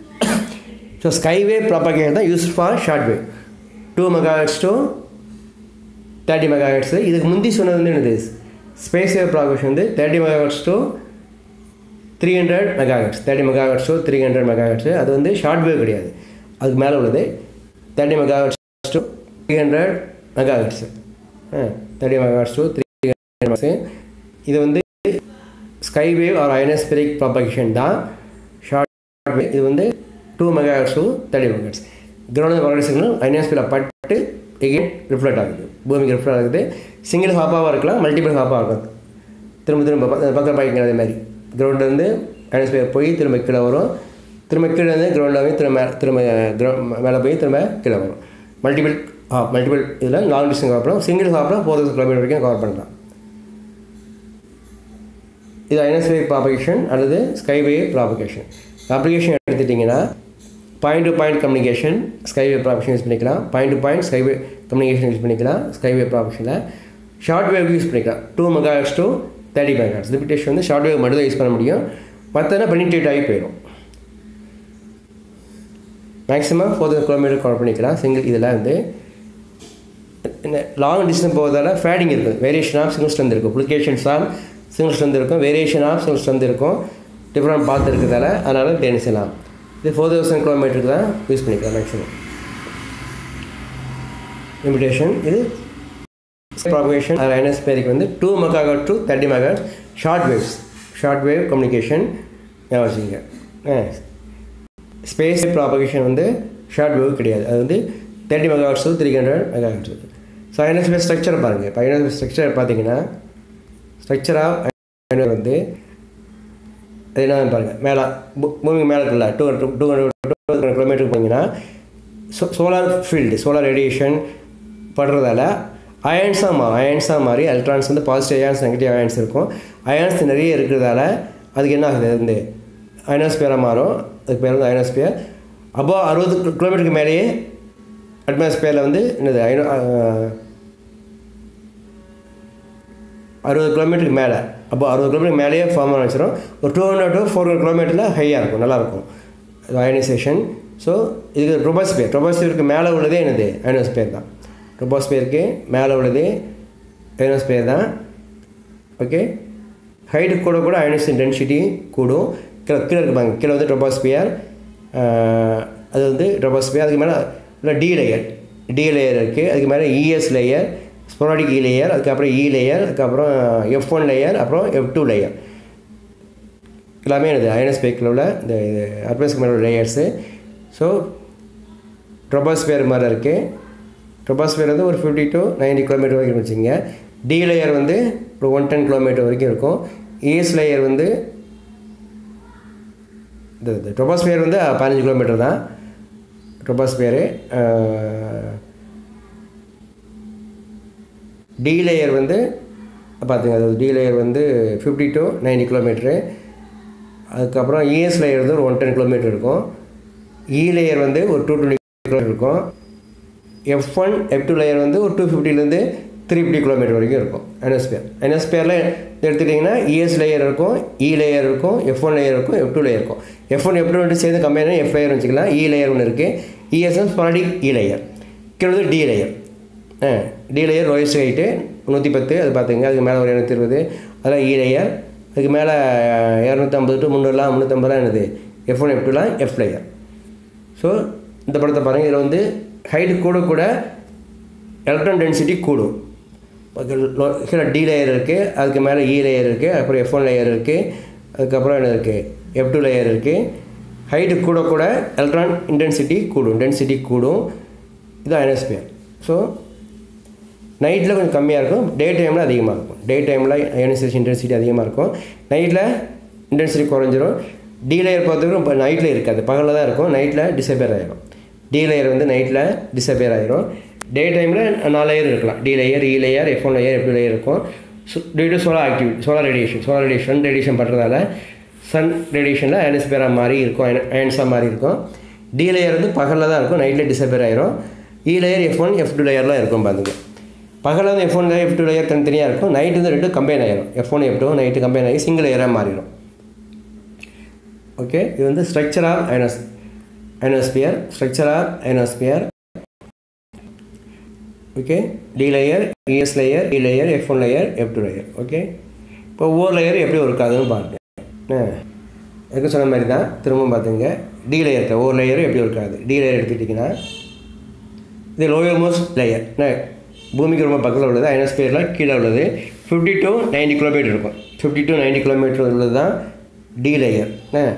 ஸோ ஸ்கைவே ப்ராப்பகேஷன் தான் use for short wave two megahertz to thirty megahertz இதுக்கு முந்தி சொன்னது வந்து என்னது ஸ்பேஸ் வேவ் ப்ராபகேஷன் வந்து thirty megahertz to three hundred megahertz thirty megahertz to three hundred megahertz அது வந்து ஷார்ட் வேவ் கிடையாது அதுக்கு மேலே உள்ளது thirty megahertz to three hundred megahertz thirty megahertz to three hundred இது வந்து sky wave or ionospheric propagation தான் ஷார்ட் வேவ் இது வந்து two megahertz to thirty megahertz ground வரக்கூடிய சிக்னல் அயனஸ்பியரில் பட்டு எகெயின் ரிஃப்ளெக்ட் ஆகுது பூமிக்கு ரிஃப்ளெக்ட் ஆகுது சிங்கிள் ஹாப்பாகவும் இருக்கலாம் மல்டிபிள் ஹாப்பாக இருக்கும் திரும்ப திரும்ப பக்கம் பாய்க்கிற அதே மாதிரி கிரவுண்ட்லேருந்து அயனஸ்பியர் போய் திரும்ப கீழே வரும் திரும்ப கீழே இருந்து கிரவுண்டில் போய் திரும்ப திரும்ப கிரவுண்ட் மேலே போய் திரும்ப கீழே வரும் மல்டிபிள் ஹாப் மல்டிபிள் இதில் லாங் டிஸ்டன்ஸ் கவர் பண்ணலாம் சிங்கிள் ஹாப்பில் ஃபோர் தௌசண்ட் கிலோமீட்டர் வரைக்கும் கவர் பண்ணலாம் இது ஐனஸ்வே ப்ராபகேஷன் அல்லது ஸ்கைவே ப்ராபகேஷன் ப்ராபகேஷன் எடுத்துட்டிங்கன்னா point to point communication sky wave propagation use பண்ணிக்கலாம் point to point sky wave communication use பண்ணிக்கலாம் ஸ்கைவே ப்ராபகேஷனில் ஷார்ட் வேவ் யூஸ் பண்ணிக்கலாம் two megahertz to thirty megahertz limitation வந்து ஷார்ட் வேவ் மட்டும் தான் யூஸ் பண்ண முடியும் மற்றனா பெனிட்ரேட் ஆகி போயிடும் maximum four thousand kilometre cover பண்ணிக்கலாம் சிங்கிள் இதில் வந்து லாங் டிஸ்டன்ஸ் போகிறதால ஃபேடிங் இருக்குது வேரியேஷன் ஆஃப் சிங்கிள் ஸ்ட்ரென்த் இருக்கும் புளிகேஷன்ஸ் ஆஃப் சிங்கிள் ஸ்ட்ரென்த் இருக்கும் வேரியேஷன் ஆஃப் சிங்கிள் ஸ்ட்ரென்த் இருக்கும் டிஃப்ரெண்ட் பார்த்து இருக்கிறதால அதனால் தேர்ந்து செய்யலாம் இது ஃபோர் தௌசண்ட் கிலோமீட்டருக்கு தான் யூஸ் பண்ணிக்கலாம் மேக்ஸிமம் லிமிடேஷன் இது ப்ராபகேஷன் அது ஐனஸ்பேரிக்கு வந்து two megahertz to thirty megahertz short waves short wave communication வச்சுங்க ஸ்பேஸ் ப்ராபகேஷன் வந்து ஷார்ட் வேவ் கிடையாது அது வந்து thirty megahertz to three hundred megahertz so ionosphere structure பாருங்கள் இப்போ ஐனஸ்பேஸ் ஸ்ட்ரக்சர் பார்த்தீங்கன்னா ஸ்ட்ரக்சர் ஆஃப் வந்து அது என்ன பாருங்கள் மேலே பூமிக்கு மேலே இருக்குல்ல two two hundred two hundred கிலோமீட்டருக்கு போனீங்கன்னா so solar field solar radiation படுறதால அயன்ஸாக மாறும் அயன்ஸாக மாறி எலக்ட்ரான்ஸ் வந்து பாசிட்டிவ் அயன்ஸ் நெகட்டிவ் அயன்ஸ் இருக்கும் அயன்ஸ் நிறைய இருக்கிறதால அதுக்கு என்ன ஆகுது இந்த அயனோஸ்பியராக மாறும் அதுக்கு பேர் வந்து அயனோஸ்பியர் அப்போ அறுபது கிலோமீட்டருக்கு மேலேயே அட்மாஸ்பியரில் வந்து என்னது ஐநூ அறுபது கிலோமீட்டருக்கு மேலே அப்போ அறுபது கிலோமீட்டருக்கு மேலேயே ஃபார்ம் ஆன வச்சிடும் ஒரு two hundred to four hundred கிலோமீட்டரில் ஹையாக இருக்கும் நல்லாயிருக்கும் அயனைசேஷன் ஸோ இதுக்கு ட்ரோபாஸ்பியர் ட்ரோபாஸ்பியருக்கு மேலே உள்ளதே என்னது அயனோஸ்பியர் தான் ட்ரோபாஸ்பியருக்கு மேலே உள்ளது அயனோஸ்பியர் தான் ஓகே ஹைட்டு கூட கூட அயனஸ் டென்சிட்டி கூடும் கீழே கீழே இருப்பாங்க கீழே வந்து ட்ரோபாஸ்பியர் அது வந்து ட்ரோபாஸ்பியர் அதுக்கு மேலே இல்லை டி லேயர் டி லேயர் இருக்குது அதுக்கு மேலே E S layer sporadic E layer அதுக்கப்புறம் இ லேயர் அதுக்கப்புறம் எஃப் ஒன் லேயர் அப்புறம் எஃப் டூ லேயர் எல்லாமே இது அயனஸ்பேக்கில் உள்ள இந்த இது அட்மாஸ்பியர் மேலே உள்ள லேயர்ஸு ஸோ ட்ரோபாஸ்பியர் மேலே இருக்குது ட்ரோபாஸ்பியர் வந்து ஒரு ஃபிஃப்டி டு நைன்டி கிலோமீட்டர் வரைக்கும் வச்சுங்க டி லேயர் வந்து ஒரு ஒன் டென் கிலோமீட்டர் வரைக்கும் இருக்கும் இஎஸ் லேயர் வந்து இந்த ட்ரோபாஸ்பியர் வந்து பதினஞ்சு கிலோமீட்டர் தான் ட்ரோபாஸ்பியரு டி லேயர் வந்து பார்த்துங்க அது டி லேயர் வந்து ஃபிஃப்டி டு நைன்டி கிலோமீட்ரு அதுக்கப்புறம் இஎஸ் லேயர் வந்து ஒரு ஒன் டென் கிலோமீட்டர் இருக்கும் இ லேயர் வந்து ஒரு டூ டுவெண்ட்டி கிலோமீட்டர் இருக்கும் F one F two layer வந்து ஒரு டூ ஃபிஃப்டிலேருந்து த்ரீ ஃபிஃப்டி கிலோமீட்டர் வரைக்கும் இருக்கும் அனஸ்பியர் அனஸ்பியரில் எடுத்துக்கிட்டிங்கன்னா இஎஸ் லேயர் இருக்கும் இ லேயர் இருக்கும் எஃப் ஒன் லேயர் இருக்கும் எஃப் டூ லேயர் இருக்கும் எஃப் ஒன் எஃப் டூ ரெண்டு சேர்ந்து கம்பெனி எஃப் லேயர் வச்சுக்கலாம் இ லேயர் ஒன்று இருக்குது இஎஸ்எம் ஸ்பாடிக் இ லேயர் கீழே வந்து D layer D layer lowest height நூற்றி பத்து அது பார்த்துங்க அதுக்கு மேலே ஒரு இரநூத்தி இருபது அதெல்லாம் இ லேயர் அதுக்கு மேலே இரநூத்தம்பது டு முந்நூறுலாம் முந்நூற்றம்பதுலாம் என்னது எஃப் ஒன் எஃப் டூலாம் எஃப் லேயர் ஸோ இந்த படத்தை பாருங்கள் இதில் வந்து ஹைட்டு கூட கூட எலக்ட்ரான் டென்சிட்டி கூடும் கீழே டி லேயர் இருக்குது அதுக்கு மேலே இ லேயர் இருக்குது அப்புறம் எஃப் ஒன் லேயர் இருக்குது அதுக்கப்புறம் என்ன இருக்குது எஃப் டூ லேயர் இருக்குது ஹைட்டு கூட கூட எலக்ட்ரான் இன்டென்சிட்டி கூடும் டென்சிட்டி கூடும் இது அயனஸ்பியர் ஸோ நைட்டில் கொஞ்சம் கம்மியாக இருக்கும் டே டைமில் அதிகமாக இருக்கும் டே டைமில் அயனைசேஷன் இன்டென்சிட்டி அதிகமாக இருக்கும் நைட்டில் இன்டென்சிட்டி குறைஞ்சிரும் டி லேயர் பொறுத்தவரைக்கும் இப்போ நைட்டில் இருக்காது பகலில் தான் இருக்கும் நைட்டில் டிசப்பேர் ஆகிரும் டி லேயர் வந்து நைட்டில் டிசப்பேர் ஆகிரும் டே டைமில் நாலு லேயர் இருக்கலாம் D layer E layer F one layer F layer இருக்கும் due to solar activity solar radiation solar radiation radiation பண்ணுறதால சன் ரேடியேஷனில் அயனஸ்பேராக மாதிரி இருக்கும் அயன்ஸாக மாதிரி இருக்கும் டி லேயர் வந்து பகலில் தான் இருக்கும் நைட்டில் டிசப்பேர் ஆயிரும் E layer F one F two லேயர்லாம் இருக்கும் பார்த்துங்க பகலில் வந்து F one layer F two layer தனித்தனியாக இருக்கும் நைட்டு வந்து ரெண்டு கம்பைன் ஆயிரும் F one F two night combine ஆகி சிங்கிள் லேயராக மாறிடும் ஓகே இது வந்து structure of iono ionosphere structure of ionosphere okay D layer E S layer E layer F one layer F two layer okay இப்போ ஒவ்வொரு லேயர் எப்படி ஒர்க் ஆகுதுன்னு பாருங்க எனக்கு சொன்ன மாதிரி தான் திரும்பவும் பார்த்துங்க டி லேயர் ஒவ்வொரு லேயரும் எப்படி ஒர்க் ஆகுது டி லேயர் எடுத்துக்கிட்டிங்கன்னா இது லோயர் மோஸ்ட் லேயர் பூமிக்கு ரொம்ப பக்கத்தில் உள்ளது ஐனஸ்பியரில் கீழே உள்ளது ஃபிஃப்டி டு நைன்டி கிலோமீட்டர் இருக்கும் ஃபிஃப்டி டு நைன்டி கிலோமீட்டர் உள்ளது தான் டி லேயர்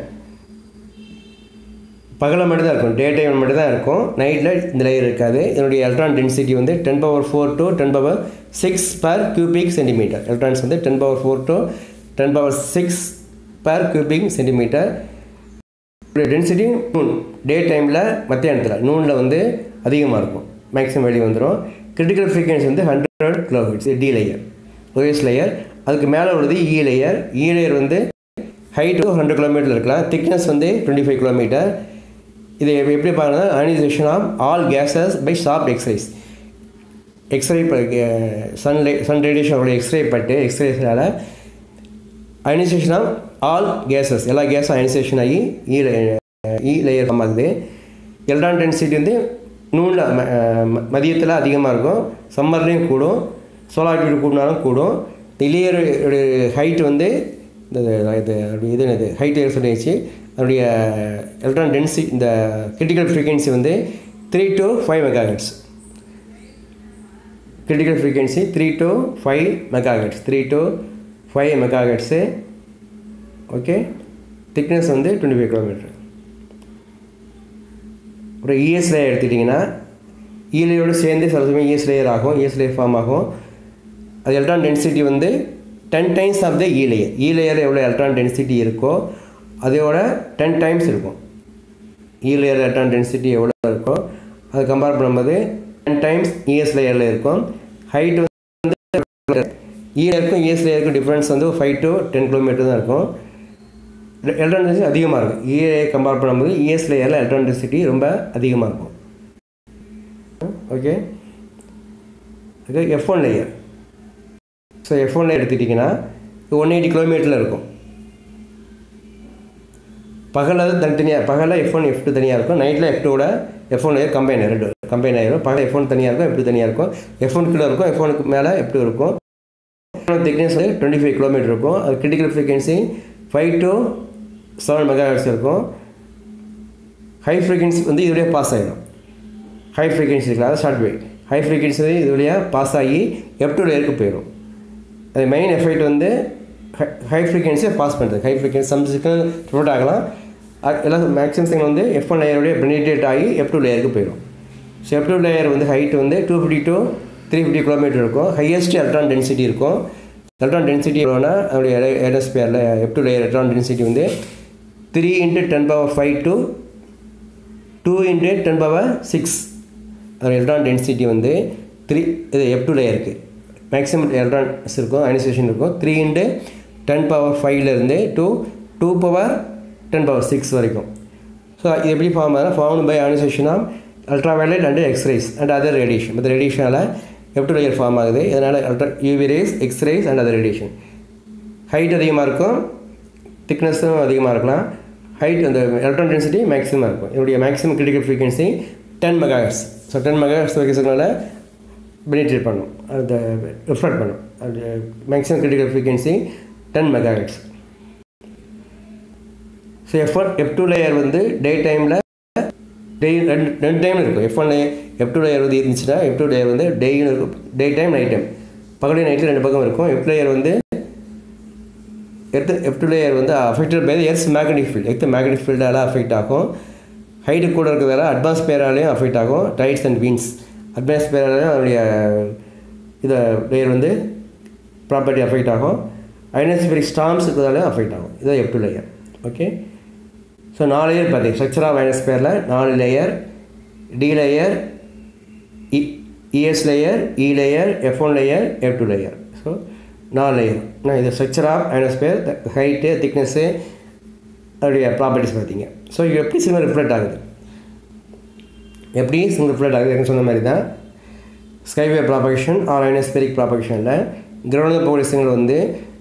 பகலில் மட்டும் தான் இருக்கும் டே டைம் மட்டும் தான் இருக்கும் நைட்டில் இந்த லேயர் இருக்காது இதனுடைய எலக்ட்ரான் டென்சிட்டி வந்து ten power four to ten power six per cubic centimetre electrons வந்து ten power four to ten power six per cubic centimetre density noon day டைமில் மத்தியானத்தில் நூனில் வந்து அதிகமாக இருக்கும் மேக்ஸிமம் வெளியே வந்துடும் கிரிட்டிக்கல் ஃப்ரீக்வன்சி வந்து hundred kilometres D layer lowest layer அதுக்கு மேலே உள்ளது இ லேயர் இ லேயர் வந்து ஹைட் ஹண்ட்ரட் கிலோமீட்டர் இருக்கலாம் திக்னஸ் வந்து டுவெண்ட்டி ஃபைவ் கிலோமீட்டர் இது எப்படி பாருங்கன்னா ionisation of all gases by sharp X rays X ray sun sun ரேடியேஷனோட எக்ஸ்ரே பட்டு எக்ஸ்ரேஸால் அயனைசேஷன் ஆஃப் ஆல் கேஸஸ் எல்லா கேஸும் அயனைசேஷன் ஆகி இ இ லேயர் ஃபார்ம் ஆகுது எலக்ட்ரான் டென்சிட்டி வந்து நூனில் மதியத்தில் அதிகமாக இருக்கும் சம்மர்லேயும் கூடும் சோலார் ஆக்டிவிட்டி கூடினாலும் கூடும் லேயர் ஹைட் வந்து இந்த இது இது இது ஹைட் ஏர் சொல்லிடுச்சு அதனுடைய எலக்ட்ரான் டென்சி இந்த கிரிட்டிக்கல் ஃப்ரீக்வன்சி வந்து three to five megahertz critical frequency three to five megahertz three to five megahertz okay thickness வந்து டுவெண்ட்டி ஃபைவ் கிலோமீட்டர் அப்புறம் இஎஸ் லேயர் எடுத்துக்கிட்டிங்கன்னா இ லேயரோடு சேர்ந்து சில சமயம் இஎஸ் லேயர் ஆகும் இஎஸ் லேயர் ஃபார்ம் ஆகும் அது எலக்ட்ரான் டென்சிட்டி வந்து ten times of the E layer E layer எவ்வளோ எலக்ட்ரான் டென்சிட்டி இருக்கோ அதோட டென் டைம்ஸ் இருக்கும் இ லேயர் எலக்ட்ரான் டென்சிட்டி எவ்வளோ இருக்கோ அது கம்பேர் பண்ணும்போது டென் டைம்ஸ் இஎஸ் லேயரில் இருக்கும் ஹைட் வந்து ஈல இருக்கும் இஎஸ் லேயருக்கும் டிஃப்ரென்ஸ் வந்து ஃபைவ் டு டென் கிலோமீட்டர் தான் இருக்கும் எலக்ட்ரான் டென்சிட்டி அதிகமாக இருக்கும் இஏ கம்பேர் பண்ணும்போது இஎஸ் லேயரில் எலக்ட்ரான் டென்சிட்டி ரொம்ப அதிகமாக இருக்கும் okay okay F one layer so F one layer எடுத்துட்டிங்கன்னா ஒன் எயிட்டி கிலோமீட்டரில் இருக்கும் பகலில் தனித்தனியாக பகலில் எஃப் ஒன் எஃப் டூ தனியாக இருக்கும் நைட்டில் எஃப் டூவோட எஃப் ஒன் லேயர் கம்பைன் ரெண்டு கம்பைன் ஆயிரும் பகல் எஃப் ஒன் தனியாக இருக்கும் எஃப் டூ தனியாக இருக்கும் எஃப் ஒன் கீழே இருக்கும் எஃப் ஒனுக்கு மேலே எஃப் டூ இருக்கும் திக்னஸ் வந்து டுவெண்ட்டி ஃபைவ் கிலோமீட்டர் இருக்கும் அது critical frequency five to seven mega இருக்கும் ஹை ஃப்ரீக்வன்சி வந்து இது வழியாக பாஸ் ஆகிடும் ஹை ஃப்ரீக்வன்சி இருக்குல்ல அதாவது ஷார்ட் வேவ் ஹை ஃப்ரீக்வன்சி வந்து இது வழியாக பாஸ் ஆகி எஃப் டூ லேயருக்கு போயிடும் அது மெயின் எஃபெக்ட் வந்து ஹை ஃப்ரீக்வன்சியை பாஸ் பண்ணுறது ஹை ஃப்ரீக்வன்சி சம் சிக்கல் ரிப்போர்ட் ஆகலாம் எல்லாம் மேக்ஸிமம் சிங்கிள் வந்து எஃப் ஒன் லேயருடைய பெனிட்ரேட் ஆகி எஃப் டூ லேயருக்கு போயிடும் ஸோ எஃப் டூ லேயர் வந்து ஹைட் வந்து two fifty two three fifty kilometre இருக்கும் ஹையஸ்ட் எலக்ட்ரான் டென்சிட்டி இருக்கும் எலக்ட்ரான் டென்சிட்டி எவ்வளோனா அதோடைய ஏரோஸ்பியரில் F two layer electron density வந்து three into ten power five to two into ten power six அதோட எலக்ட்ரான் டென்சிட்டி வந்து த்ரீ இது எஃப் டூ லேயருக்கு மேக்ஸிமம் எலக்ட்ரான்ஸ் இருக்கும் அயனைசேஷன் இருக்கும் த்ரீ இன்ட்டு டென் பவர் ஃபைவ்லேருந்து two two power ten power six வரைக்கும் ஸோ இது எப்படி ஃபார்ம் ஆகுதுன்னா form by ionisation of ultra violet and X rays and other radiation இந்த ரேடியேஷனால் எஃப் டூ லேயர் ஃபார்ம் ஆகுது இதனால் ultra UV rays X rays and other radiation height அதிகமாக இருக்கும் திக்னஸும் அதிகமாக இருக்கலாம் ஹைட் அந்த எலக்ட்ரான் டென்சிட்டி மேக்ஸிமம் இருக்கும் இதனுடைய maximum critical frequency ten megahertz so ten megahertz வைக்கிறதுனால பெனிட்ரேட் பண்ணும் அந்த ரிஃப்ளெக்ட் பண்ணும் அது maximum critical frequency ten megahertz so F one F two layer வந்து டே டைமில் டே ரெண்டு ரெண்டு டைமில் இருக்கும் F one layer F two layer வந்து இருந்துச்சுன்னா எஃப் டூ லேயர் வந்து டேயும் இருக்கும் டே டைம் நைட் டைம் பகலையும் நைட்டில் ரெண்டு பக்கம் இருக்கும் எஃப் லேயர் வந்து எர்த்து எஃப் டூ லேயர் வந்து affected by earth's magnetic field earth magnetic ஃபீல்டால் அஃபெக்ட் ஆகும் ஹைட்டு கூட இருக்கிறதால அட்வான்ஸ் பேராலையும் அஃபெக்ட் ஆகும் டைட்ஸ் அண்ட் வீன்ஸ் அட்வான்ஸ் பேராலையும் அதனுடைய இதை லேயர் வந்து ப்ராப்பர்ட்டி அஃபெக்ட் ஆகும் ஐனஸ்பெரிக் ஸ்டாம்ஸ் இருக்கிறதாலையும் அஃபெக்ட் ஆகும் இதான் F two layer okay so நாலு லேயர் பார்த்தீங்க ஸ்ட்ரக்சர் ஆஃப் ஐனஸ்பேரில் நாலு layer D layer E S layer E layer F one layer F two layer so நாலு லேயர் நான் இது structure of ionosphere height thickness அதோடைய ப்ராப்பர்ட்டிஸ் பார்த்தீங்க ஸோ இது எப்படி சிங்கிள் ரிஃப்ளெக்ட் ஆகுது எப்படி சிங்கிள் ரிஃப்ளெக்ட் ஆகுது எனக்கு சொன்ன மாதிரி தான் ஸ்கைவே ப்ராபகேஷன் ஆர் ஐனஸ்பெரிக் ப்ராபகேஷனில் கிரவுண்டில் போகக்கூடிய சிங்கிள் வந்து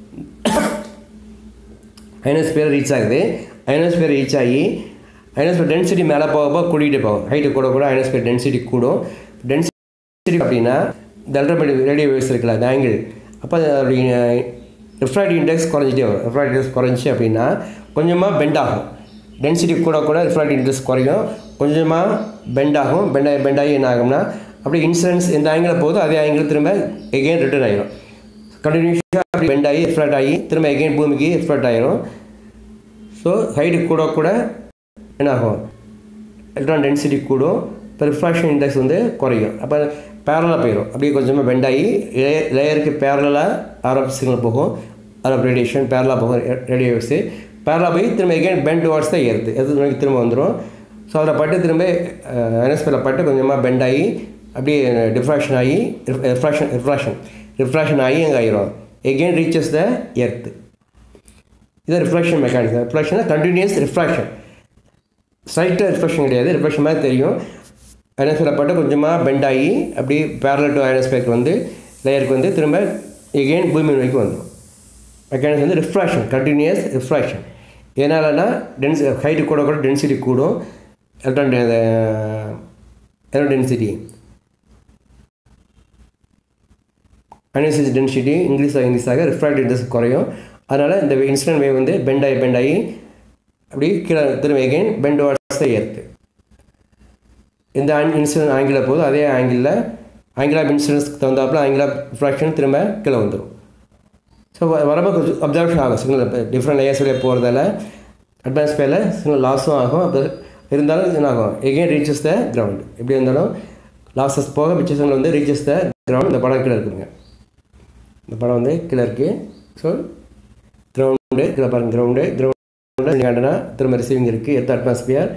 ஐனஸ்பியர் ரீச் ஆகுது ஐனஸ்பியர் ரீச் ஆகி ஐனஸ்பியர் டென்சிட்டி மேலே போக போக கூட்டிகிட்டு போகும் ஹைட்டு கூட கூட ஐனஸ்பியர் டென்சிட்டி கூடும் டென்சிட்டி அப்படின்னா இந்த அல்ட்ராமெட்டிக் ரேடியோ வேவ்ஸ் இருக்குல்ல அந்த ஆங்கிள் அப்போ அப்படி ரிஃப்ராக்டிவ் இண்டெக்ஸ் குறைஞ்சிட்டே வரும் ரிஃப்ராக்டிவ் இண்டெக்ஸ் குறைஞ்சி அப்படின்னா கொஞ்சமாக பெண்ட் ஆகும் டென்சிட்டி கூட கூட ரிஃப்ராக்டிவ் இண்டெக்ஸ் குறையும் கொஞ்சமாக பெண்ட் ஆகும் பெண்ட் ஆகி பெண்ட் ஆகி என்ன ஆகும்னா அப்படியே இன்சூரன்ஸ் எந்த ஆங்கிளில் போகுதோ அதே ஆங்கிள் திரும்ப எகெயின் ரிட்டர்ன் ஆகிடும் கண்டினியூஸாக அப்படி பெண்ட் ஆகி ரிஃப்ளெக்ட் ஆகி திரும்ப எகெயின் பூமிக்கு ரிஃப்ளெக்ட் ஆகிரும் ஸோ ஹைட்டு கூட கூட என்னாகும் எலக்ட்ரான் டென்சிட்டி கூடும் இப்போ ரிஃப்ராக்ஷன் இண்டெக்ஸ் வந்து குறையும் அப்போ பேரலாக போயிடும் அப்படியே கொஞ்சமாக பெண்ட் ஆகி லே லேயருக்கு பேரலாக ஆர்எஃப் சிக்னல் போகும் ஆர்எஃப் ரேடியேஷன் பேரலாக போகும் ரேடியோ வேவ்ஸு பேரலாக போய் திரும்ப எகெயின் பெண்ட் டுவார்ட்ஸ் தான் ஏறுது எது நோக்கி திரும்ப வந்துடும் ஸோ அதில் பட்டு திரும்ப என்எஸ்பியில் பட்டு கொஞ்சமாக பெண்ட் ஆகி அப்படியே டிஃப்ராக்ஷன் ஆகி ரிஃப்ராக்ஷன் ரிஃப்ராக்ஷன் ரிஃப்ராக்ஷன் ஆகி எங்கே ஆயிரும் எகெயின் ரீச்சஸ் த எர்த் இது reflection mechanism reflection continues refraction ஸ்ட்ரைட்டாக ரிஃப்ளெக்ஷன் கிடையாது ரிஃப்ளெக்ஷன் மாதிரி தெரியும் ஐனஸ்பியரில் பட்டு கொஞ்சமாக பெண்ட் ஆகி அப்படியே பேரல் டு ஐனஸ்பியருக்கு வந்து லேயருக்கு வந்து திரும்ப எகெயின் பூமி நோக்கி வந்துடும் மெக்கானிசம் வந்து ரிஃப்ராக்ஷன் கண்டினியூஸ் ரிஃப்ராக்ஷன் எதனாலனா டென்சி ஹைட்டு கூட கூட டென்சிட்டி கூடும் எலக்ட்ரான் எலக்ட்ரான் டென்சிட்டி அனிசிஸ் டென்சிட்டி இன்க்ரீஸ் ஆக இன்க்ரீஸ் ஆக ரிஃப்ராக்டிவ் இண்டெக்ஸ் குறையும் அதனால் இந்த இன்ஸ்டன்ட் வேவ் வந்து பெண்ட் ஆகி பெண்ட் ஆகி அப்படி கீழே திரும்ப எகெயின் பெண்ட் வாட்ஸ் தான் ஏற்று இந்த இன்சிடென்ட் ஆங்கிளில் போதும் அதே ஆங்கிளில் ஆங்கிள் ஆஃப் இன்சிடென்ட்ஸ்க்கு தகுந்தாப்பில் ஆங்கிள் ஆஃப் ரிஃப்ராக்ஷன் திரும்ப கீழே வந்துடும் ஸோ வரப்போ கொஞ்சம் அப்சர்வேஷன் ஆகும் சிக்னல் இப்போ டிஃப்ரெண்ட் லேயர்ஸ் வழியாக போகிறதால அட்மாஸ்பியரில் சிக்னல் லாஸும் ஆகும் அப்போ இருந்தாலும் என்ன ஆகும் எகெயின் ரீச்சஸ் த கிரவுண்ட் எப்படி இருந்தாலும் லாஸஸ் போக மிச்ச சிக்னல் வந்து ரீச்சஸ் த கிரவுண்ட் இந்த படம் கீழே இருக்குங்க இந்த படம் வந்து கீழே இருக்குது ஸோ கிரவுண்டு கீழே பாருங்கள் கிரவுண்டு கிரவுண்டு காட்டினா திரும்ப ரிசீவிங் இருக்குது earth atmosphere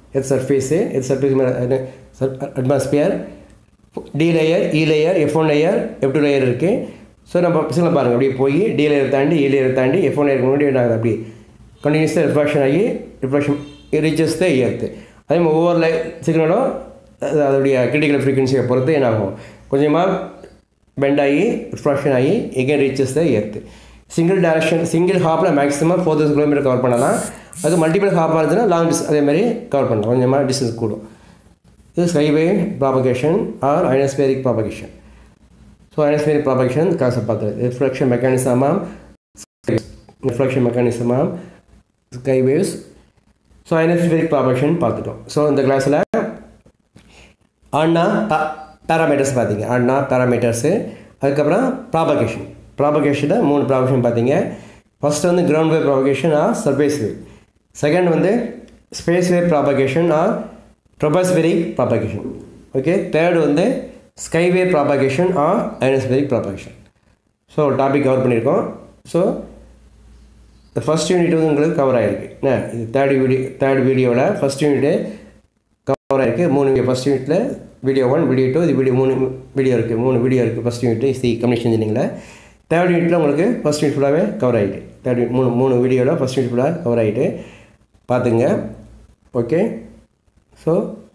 earth surface earth surface atmosphere D layer E layer F one layer F two layer இருக்குது ஸோ நம்ம பிசில் பாருங்கள் அப்படியே போய் டி லேயர் தாண்டி இ லேயர் தாண்டி எஃப் ஒன் லேயர் முன்னாடி என்ன ஆகுது அப்படி கண்டினியூஸாக ரிஃப்ராக்ஷன் ஆகி ரிஃப்ராக்ஷன் ரீச்சஸ் த இயர்த்து அதே மாதிரி ஒவ்வொரு லை சிக்னலும் அது அதோடைய கிரிட்டிக்கல் ஃப்ரீக்வன்சியை பொறுத்து என்ன ஆகும் கொஞ்சமாக பெண்ட் ஆகி ரிஃப்ராக்ஷன் ஆகி again reaches the earth single direction single ஹாப்பில் maximum four thousand kilometre cover பண்ணலாம் அது மல்டிபிள் ஹாப்பாக இருந்துச்சுன்னா லாங் டிஸ் அதே மாதிரி கவர் பண்ணலாம் கொஞ்சமாக டிஸ்டன்ஸ் கூடும் இது sky wave propagation or ionospheric propagation so ionospheric propagation concept பார்த்தது ரிஃப்ளெக்ஷன் மெக்கானிசம் ஆம் ரிஃப்ளெக்ஷன் மெக்கானிசம் ஆம் sky waves so ionospheric propagation பார்த்துட்டோம் ஸோ இந்த கிளாஸில் ஆண்ணா பேராமீட்டர்ஸ் பார்த்தீங்க ஆண்ணா பேராமீட்டர்ஸு அதுக்கப்புறம் ப்ராபகேஷன் ப்ராபகேஷனில் மூணு ப்ராபகேஷன் பார்த்தீங்க ஃபஸ்ட் வந்து ground wave propagation or surface wave second வந்து space wave propagation or tropospheric propagation okay third வந்து sky wave propagation or ionospheric propagation so topic cover பண்ணியிருக்கோம் ஸோ இந்த ஃபஸ்ட் யூனிட் வந்து உங்களுக்கு கவர் ஆகிருக்கு என்ன இது தேர்ட் வீடியோ தேர்ட் வீடியோவில் ஃபஸ்ட் யூனிட்டு கவர் ஆகிருக்கு மூணு ஃபஸ்ட் யூனிட்டில் வீடியோ ஒன் வீடியோ டூ இது வீடியோ மூணு வீடியோ இருக்குது மூணு வீடியோ இருக்குது ஃபஸ்ட் யூனிட் சி கம்யூனிகேஷன் இன்ஜினியரிங்கில் தேர்ட் யூனிட்டில் உங்களுக்கு ஃபஸ்ட் யூனிட் ஃபுல்லாகவே கவர் ஆகிட்டு தேர்ட் யூனிட் மூணு மூணு வீடியோவில் ஃபஸ்ட் யூனிட் ஃபுல்லாக கவர் ஆகிட்டு பார்த்துங்க ஓகே ஸோ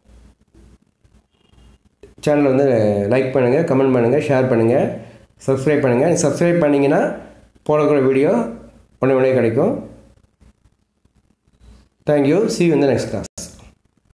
சேனலை வந்து லைக் பண்ணுங்கள் கமெண்ட் பண்ணுங்கள் ஷேர் பண்ணுங்கள் சப்ஸ்கிரைப் பண்ணுங்கள் சப்ஸ்கிரைப் பண்ணிங்கன்னா போடக்கூடிய வீடியோ உடனே உடனே கிடைக்கும் தேங்க்யூ சி இந்த நெக்ஸ்ட் கிளாஸ்